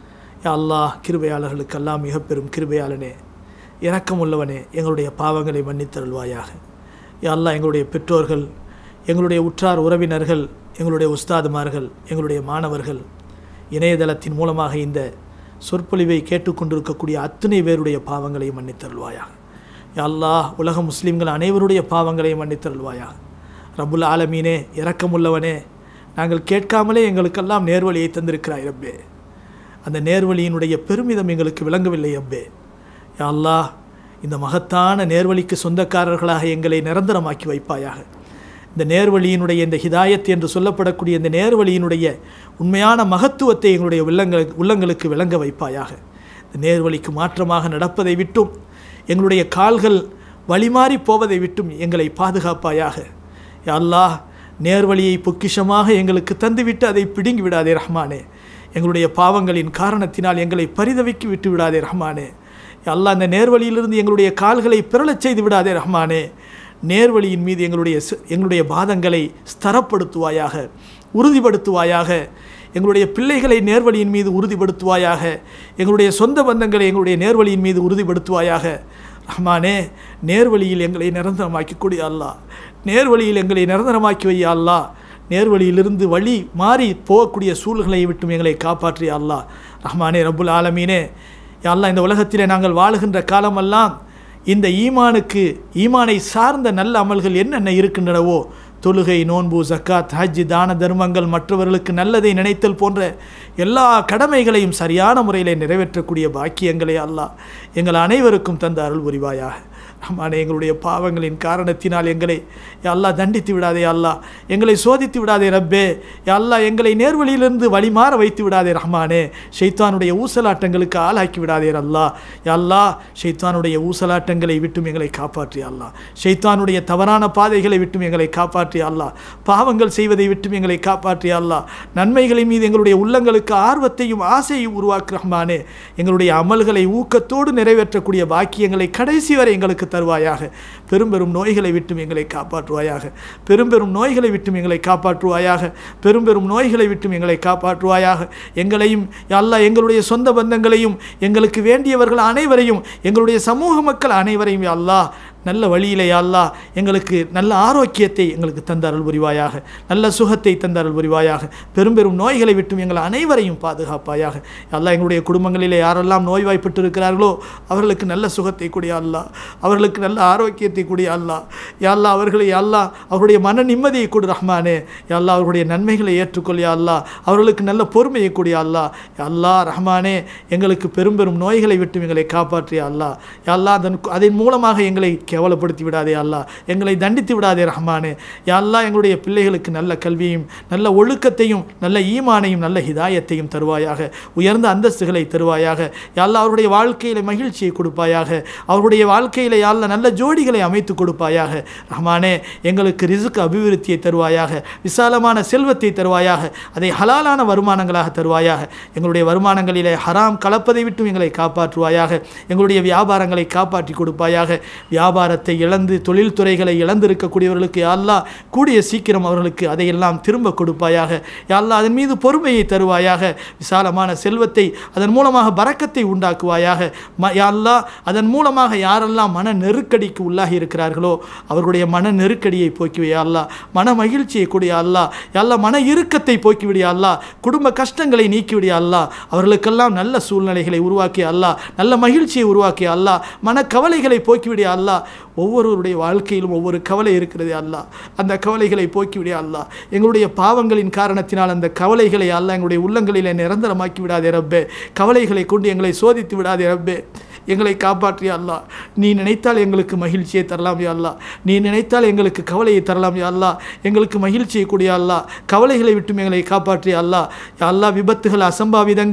யா அல்லாஹ் கிருபையாளர்களுக்கெல்லாம் மிக பெரும் கிருபையாளனே இரக்கமுள்ளவனே எங்களுடைய பாவங்களை மன்னித்தருள்வாயாக யா அல்லாஹ் எங்களுடைய பெற்றோர்கள் எங்களுடைய உற்றார் உறவினர்கள் எங்களுடைய உஸ்தாதுமார்கள் எங்களுடைய மாணவர்கள் இணையதளத்தின் மூலமாக இந்த சொற்பொழிவை கேட்டுக்கொண்டிருக்கக்கூடிய அத்தனை பேருடைய பாவங்களை மன்னித்தருள்வாயாக யா அல்லாஹ் உலக முஸ்லீம்கள் அனைவருடைய பாவங்களை மன்னித்தருள்வாயாக ரபுல் ஆலமீனே இரக்கமுள்ளவனே நாங்கள் கேட்காமலே எங்களுக்கெல்லாம் நேர்வழியை தந்திருக்கிறாய் ரப்பே அந்த நேர்வழியினுடைய பெருமிதம் எங்களுக்கு விளங்கவில்லை அப்பே யா அல்லாஹ் இந்த மகத்தான நேர்வழிக்கு சொந்தக்காரர்களாக எங்களை நிரந்தரமாக்கி வைப்பாயாக இந்த நேர்வழியினுடைய இந்த ஹிதாயத் என்று சொல்லப்படக்கூடிய இந்த நேர்வழியினுடைய உண்மையான மகத்துவத்தை எங்களுடைய உள்ளங்களுக்கு உள்ளங்களுக்கு விளங்க வைப்பாயாக இந்த நேர்வழிக்கு மாற்றமாக நடப்பதை விட்டும் எங்களுடைய கால்கள் வழிமாறி போவதை விட்டும் எங்களை பாதுகாப்பாயாக யா அல்லாஹ் நேர்வழியை பொக்கிஷமாக எங்களுக்கு தந்துவிட்டு அதை பிடுங்கி விடாதே ரஹ்மானே எங்களுடைய பாவங்களின் காரணத்தினால் எங்களை பரிதவிக்கி விட்டு விடாதே ரஹ்மானே யா அல்லாஹ் அந்த நேர்வழியிலிருந்து எங்களுடைய கால்களை பிறளச் செய்து விடாதே ரஹ்மானே நேர்வழியின் மீது எங்களுடைய சி- எங்களுடைய பாதங்களை ஸ்தரப்படுத்துவாயாக உறுதிப்படுத்துவாயாக எங்களுடைய பிள்ளைகளை நேர்வழியின் மீது உறுதிப்படுத்துவாயாக எங்களுடைய சொந்த பந்தங்களை எங்களுடைய நேர்வழியின் மீது உறுதிப்படுத்துவாயாக ரஹ்மானே நேர்வழியில் எங்களை நிரந்தரமாக்கி கொடு அல்லாஹ் நேர்வழியில் எங்களை நிரந்தரமாக்கி வை அல்லாஹ் நேர்வழியிலிருந்து வழி மாறி போகக்கூடிய சூழ்நிலையை விட்டும் எங்களை காப்பாற்றிய அல்லாஹ் ரஹ்மானே ரப்புல் ஆலமீனே யா அல்லாஹ் இந்த உலகத்திலே நாங்கள் வாழுகின்ற காலமெல்லாம் இந்த ஈமானுக்கு ஈமானை சார்ந்த நல்ல அமல்கள் என்னென்ன இருக்கின்றனவோ தொழுகை நோன்பு ஜக்காத் ஹஜ் தான தர்மங்கள் மற்றவர்களுக்கு நல்லதை நினைத்தல் போன்ற எல்லா கடமைகளையும் சரியான முறையில் நிறைவேற்றக்கூடிய பாக்கியங்களை அல்லாஹ் எங்கள் அனைவருக்கும் தந்த அருள் புரிவாயாக ரஹ்மானே எங்களுடைய பாவங்களின் காரணத்தினால் எங்களை யா அல்லாஹ் தண்டித்து விடாதே அல்லாஹ் எங்களை சோதித்து விடாதே ரப்பே யா அல்லாஹ் எங்களை நேர்வழியிலிருந்து வழிமாற வைத்து விடாதே ரஹ்மானே ஷைத்தானுடைய ஊசலாட்டங்களுக்கு ஆளாக்கி விடாதே அல்லாஹ் யா அல்லாஹ் ஷைத்தானுடைய ஊசலாட்டங்களை விட்டும் எங்களை காப்பாற்றி அல்லாஹ் ஷைத்தானுடைய தவறான பாதைகளை விட்டும் எங்களை காப்பாற்றி அல்லாஹ் பாவங்கள் செய்வதை விட்டும் எங்களை காப்பாற்றி அல்லாஹ் நன்மைகளின் மீது எங்களுடைய உள்ளங்களுக்கு ஆர்வத்தையும் ஆசையும் உருவாக்கு ரஹ்மானே எங்களுடைய அமல்களை ஊக்கத்தோடு நிறைவேற்றக்கூடிய பாக்கியங்களை கடைசி வரை எங்களுக்கு தருவாயாக பெரும் பெரும் நோய்களை விட்டும் எங்களை காப்பாற்றுவாயாக பெரும் பெரும் நோய்களை விட்டும் எங்களை காப்பாற்றுவாயாக பெரும் பெரும் நோய்களை விட்டும் எங்களை காப்பாற்றுவாயாக எங்களையும் அல்லா எங்களுடைய சொந்த பந்தங்களையும் எங்களுக்கு வேண்டியவர்கள் அனைவரையும் எங்களுடைய சமூக மக்கள் அனைவரையும் அல்லாஹ் நல்ல வழியிலே அல்லாஹ் எங்களுக்கு நல்ல ஆரோக்கியத்தை எங்களுக்கு தந்த அருள் புரிவாயாக நல்ல சுகத்தை தந்த அருள் புரிவாயாக பெரும் பெரும் நோய்களை விட்டும் எங்கள் அனைவரையும் பாதுகாப்பாயாக அல்லாஹ் எங்களுடைய குடும்பங்களிலே யாரெல்லாம் நோய்வாய்ப்பட்டு இருக்கிறார்களோ அவர்களுக்கு நல்ல சுகத்தை கூடிய அல்லாஹ் அவர்களுக்கு நல்ல ஆரோக்கியத்தை கூடிய அல்லாஹ் யாழ்லா அவர்களை அல்லாஹ் அவருடைய மன நிம்மதியை கொடு ரஹ்மானே யாழ்லா அவர்களுடைய நன்மைகளை ஏற்றுக்கொள் யா அல்லாஹ் அவர்களுக்கு நல்ல பொறுமையை கூடிய அல்லாஹ் அல்லாஹ் ரஹ்மானே எங்களுக்கு பெரும் பெரும் நோய்களை விட்டும் எங்களை காப்பாற்றிய அல்லாஹ் யாழ்லா அதன் அதன் மூலமாக எங்களை கேவலப்படுத்தி விடாதே அல்லாஹ் எங்களை தண்டித்து விடாதே ரஹ்மானே யா அல்லாஹ் எங்களுடைய பிள்ளைகளுக்கு நல்ல கல்வியும் நல்ல ஒழுக்கத்தையும் நல்ல ஈமானையும் நல்ல ஹிதாயத்தையும் தருவாயாக உயர்ந்த அந்தஸ்துகளை தருவாயாக யா அல்லாஹ் அவருடைய வாழ்க்கையில் மகிழ்ச்சியை கொடுப்பாயாக அவருடைய வாழ்க்கையில் யா அல்லாஹ் நல்ல ஜோடிகளை அமைத்து கொடுப்பாயாக ரஹ்மானே எங்களுக்கு ரிசுக்கு அபிவிருத்தியை தருவாயாக விசாலமான செல்வத்தை தருவாயாக அதை ஹலாலான வருமானங்களாக தருவாயாக எங்களுடைய வருமானங்களிலே ஹராம் கலப்பதை விட்டும் எங்களை காப்பாற்றுவாயாக எங்களுடைய வியாபாரங்களை காப்பாற்றி கொடுப்பாயாக வியாபாரத்தை இழந்து தொழில்துறைகளை இழந்திருக்கக்கூடியவர்களுக்கு யாழ்லா கூடிய சீக்கிரம் அவர்களுக்கு அதையெல்லாம் திரும்ப கொடுப்பாயாக யாழ்லா அதன் மீது பொறுமையை தருவாயாக விசாலமான செல்வத்தை அதன் மூலமாக பறக்கத்தை உண்டாக்குவாயாக ம யாழ்லா அதன் மூலமாக யாரெல்லாம் மன நெருக்கடிக்கு உள்ளாகி இருக்கிறார்களோ அவர்களுடைய மன நெருக்கடியை போக்கிவியா அல்லா மன மகிழ்ச்சியை கூடிய அல்லா யாழ்லா மன இறுக்கத்தை போக்கிவிடியா அல்லா குடும்ப கஷ்டங்களை நீக்கிவிடியா அல்லா அவர்களுக்கெல்லாம் நல்ல சூழ்நிலைகளை உருவாக்கிய அல்லா நல்ல மகிழ்ச்சியை உருவாக்கிய அல்லா மன கவலைகளை போக்கிவிடிய அல்லா ஒவ்வொருவருடைய வாழ்க்கையிலும் ஒவ்வொரு கவலை இருக்கிறது அல்லா அந்த கவலைகளை போக்கிவிடிய அல்லா எங்களுடைய பாவங்களின் காரணத்தினால் அந்த கவலைகளை அல்லா எங்களுடைய உள்ளங்களிலே நிரந்தரமாக்கி விடாதே ரப்பே கவலைகளை கொண்டு எங்களை சோதித்து விடாதே ரப்பே எங்களை காப்பாற்றிய அல்லா நீ நினைத்தால் எங்களுக்கு மகிழ்ச்சியை தரலாம் யா அல்லா நீ நினைத்தால் எங்களுக்கு கவலையை தரலாம் யா அல்லா எங்களுக்கு மகிழ்ச்சியை கூடிய அல்லா கவலைகளை விட்டும் எங்களை காப்பாற்றிய அல்லா யா அல்லா விபத்துகள் அசம்பாவிதங்கள்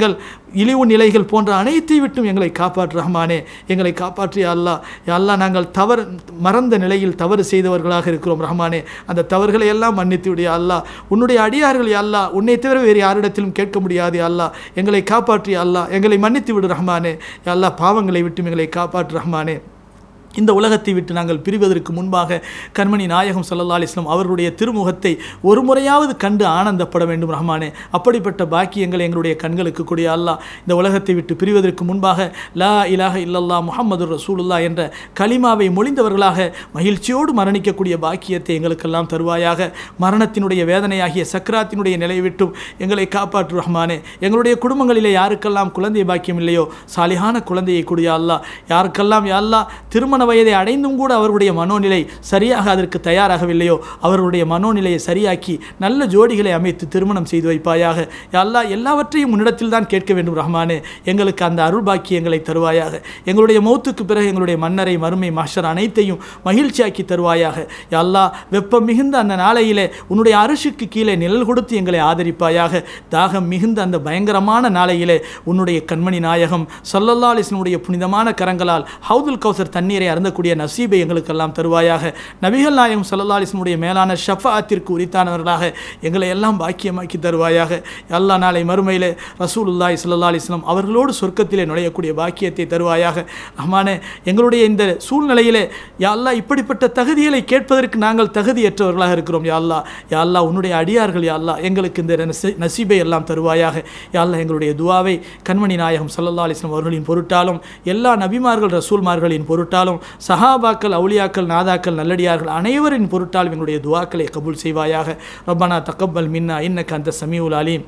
இழிவு நிலைகள் போன்ற அனைத்தை விட்டும் எங்களை காப்பாற்று ரஹ்மானே எங்களை காப்பாற்றி அல்லா அல்லா நாங்கள் தவறு மறந்த நிலையில் தவறு செய்தவர்களாக இருக்கிறோம் ரஹ்மானே அந்த தவறுகளை எல்லாம் மன்னித்து விடிய அல்லா உன்னுடைய அடியார்கள் அல்லா உன்னை தவிர வேறு யாரிடத்திலும் கேட்க முடியாது அல்லா எங்களை காப்பாற்றி அல்லா எங்களை மன்னித்து விடு ரஹ்மானே அல்லா பாவங்களை விட்டும் எங்களை காப்பாற்று ரஹ்மானே இந்த உலகத்தை விட்டு நாங்கள் பிரிவதற்கு முன்பாக கண்மணி நாயகம் சல்லா அலிஸ்லாம் அவர்களுடைய திருமுகத்தை ஒரு முறையாவது கண்டு ஆனந்தப்பட வேண்டும் ரஹ்மானே அப்படிப்பட்ட பாக்கியங்கள் எங்களுடைய கண்களுக்கு கூடிய அல்லாஹ் இந்த உலகத்தை விட்டு பிரிவதற்கு முன்பாக லா இலாஹ இல்லல்லா முஹம்மது ரசூலுல்லா என்ற கலிமாவை மொழிந்தவர்களாக மகிழ்ச்சியோடு மரணிக்கக்கூடிய பாக்கியத்தை எங்களுக்கெல்லாம் தருவாயாக மரணத்தினுடைய வேதனையாகிய சக்கராத்தினுடைய நிலை விட்டும் எங்களை காப்பாற்று ரஹ்மானே எங்களுடைய குடும்பங்களிலே யாருக்கெல்லாம் குழந்தை பாக்கியம் இல்லையோ சாலிகான குழந்தையை கூடிய அல்லாஹ் யாருக்கெல்லாம் யா அல்லாஹ் திருமண வயதை அடைந்தும் கூட அவருடைய மனோநிலை சரியாக அதற்கு தயாராகவில்லையோ அவர்களுடைய மனோநிலையை சரியாக்கி நல்ல ஜோடிகளை அமைத்து திருமணம் செய்து வைப்பாயாக யா அல்லாஹ் எல்லாவற்றையும் உன்னிடத்தில் தான் கேட்க வேண்டும் ரஹ்மானே எங்களுக்கு அந்த அருள் பாக்கியங்களை தருவாயாக எங்களுடைய மௌத்துக்கு பிறகு எங்களுடைய மன்னரை மறுமை மாஷர் அனைத்தையும் மகிழ்ச்சியாக்கி தருவாயாக யா அல்லாஹ் வெப்பம் மிகுந்த அந்த நாளையிலே உன்னுடைய அரிசிக்கு கீழே நிழல் கொடுத்து எங்களை ஆதரிப்பாயாக தாகம் மிகுந்த அந்த பயங்கரமான நாளையிலே உன்னுடைய கண்மணி நாயகம் சல்லல்லா அலிஸ்னுடைய புனிதமான கரங்களால் ஹவுதுல் கௌசர் தண்ணீரை அருந்தக்கூடிய நசீபை எங்களுக்கெல்லாம் தருவாயாக நபிகள் நாயகம் சல்லல்லா அலிஸ்னுடைய மேலான ஷஃபாத்திற்கு உரித்தானவர்களாக எங்களை எல்லாம் பாக்கியமாக்கி தருவாயாக எல்லா நாளை மறுமையிலே ரசூலுல்லாய் சல்லா அலிஸ்லாம் அவர்களோடு சொர்க்கத்திலே நுழையக்கூடிய பாக்கியத்தை தருவாயாக ரஹ்மானே எங்களுடைய இந்த சூழ்நிலையிலே யா அல்லாஹ் இப்படிப்பட்ட தகுதிகளை கேட்பதற்கு நாங்கள் தகுதியற்றவர்களாக இருக்கிறோம் யா அல்லாஹ் யா அல்லாஹ் உன்னுடைய அடியார்கள் யா அல்லாஹ் எங்களுக்கு இந்த நசி- நசீபை எல்லாம் தருவாயாக யா அல்லாஹ் எங்களுடைய துவாவை கண்மணி நாயகம் சல்லல்லா அலிஸ்லாம் அவர்களின் பொருட்டாலும் எல்லா நபிமார்கள் ரசூல்மார்களின் பொருட்டாலும் சஹாபாக்கள் அவுலியாக்கள் நாதாக்கள் நல்லடியார்கள் அனைவரின் பொருட்டாலும் எங்களுடைய துவாக்களை கபூல் செய்வாயாக ரப்பனா தக்கப்பல் மின்னா இன்னக்க அந்த சமீவுல் அலீம்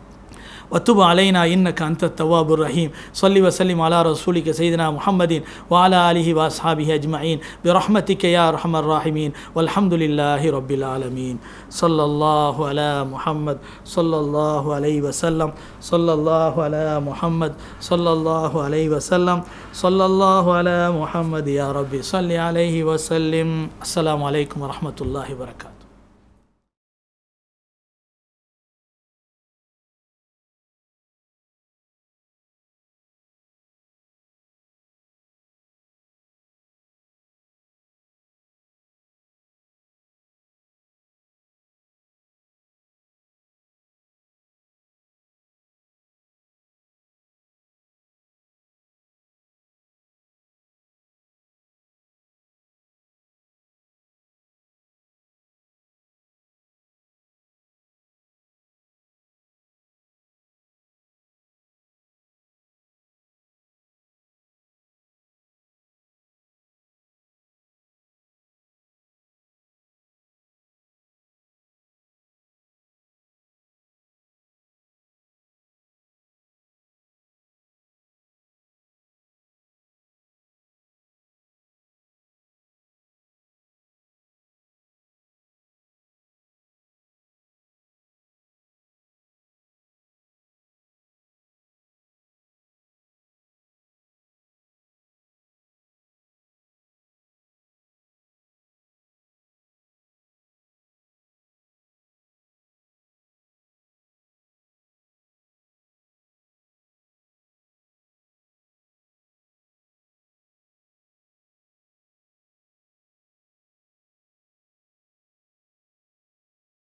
وتب علينا إنك أنت التواب الرحيم صل وسلم على رسولك سيدنا محمد وعلى آله وأصحابه أجمعين برحمتك يا أرحم الراحمين والحمد لله رب العالمين صلى الله على محمد صلى الله عليه وسلم صلى الله على محمد صلى الله عليه وسلم صلى الله على محمد يا ربي صل عليه وسلم السلام عليكم ورحمة الله وبركاته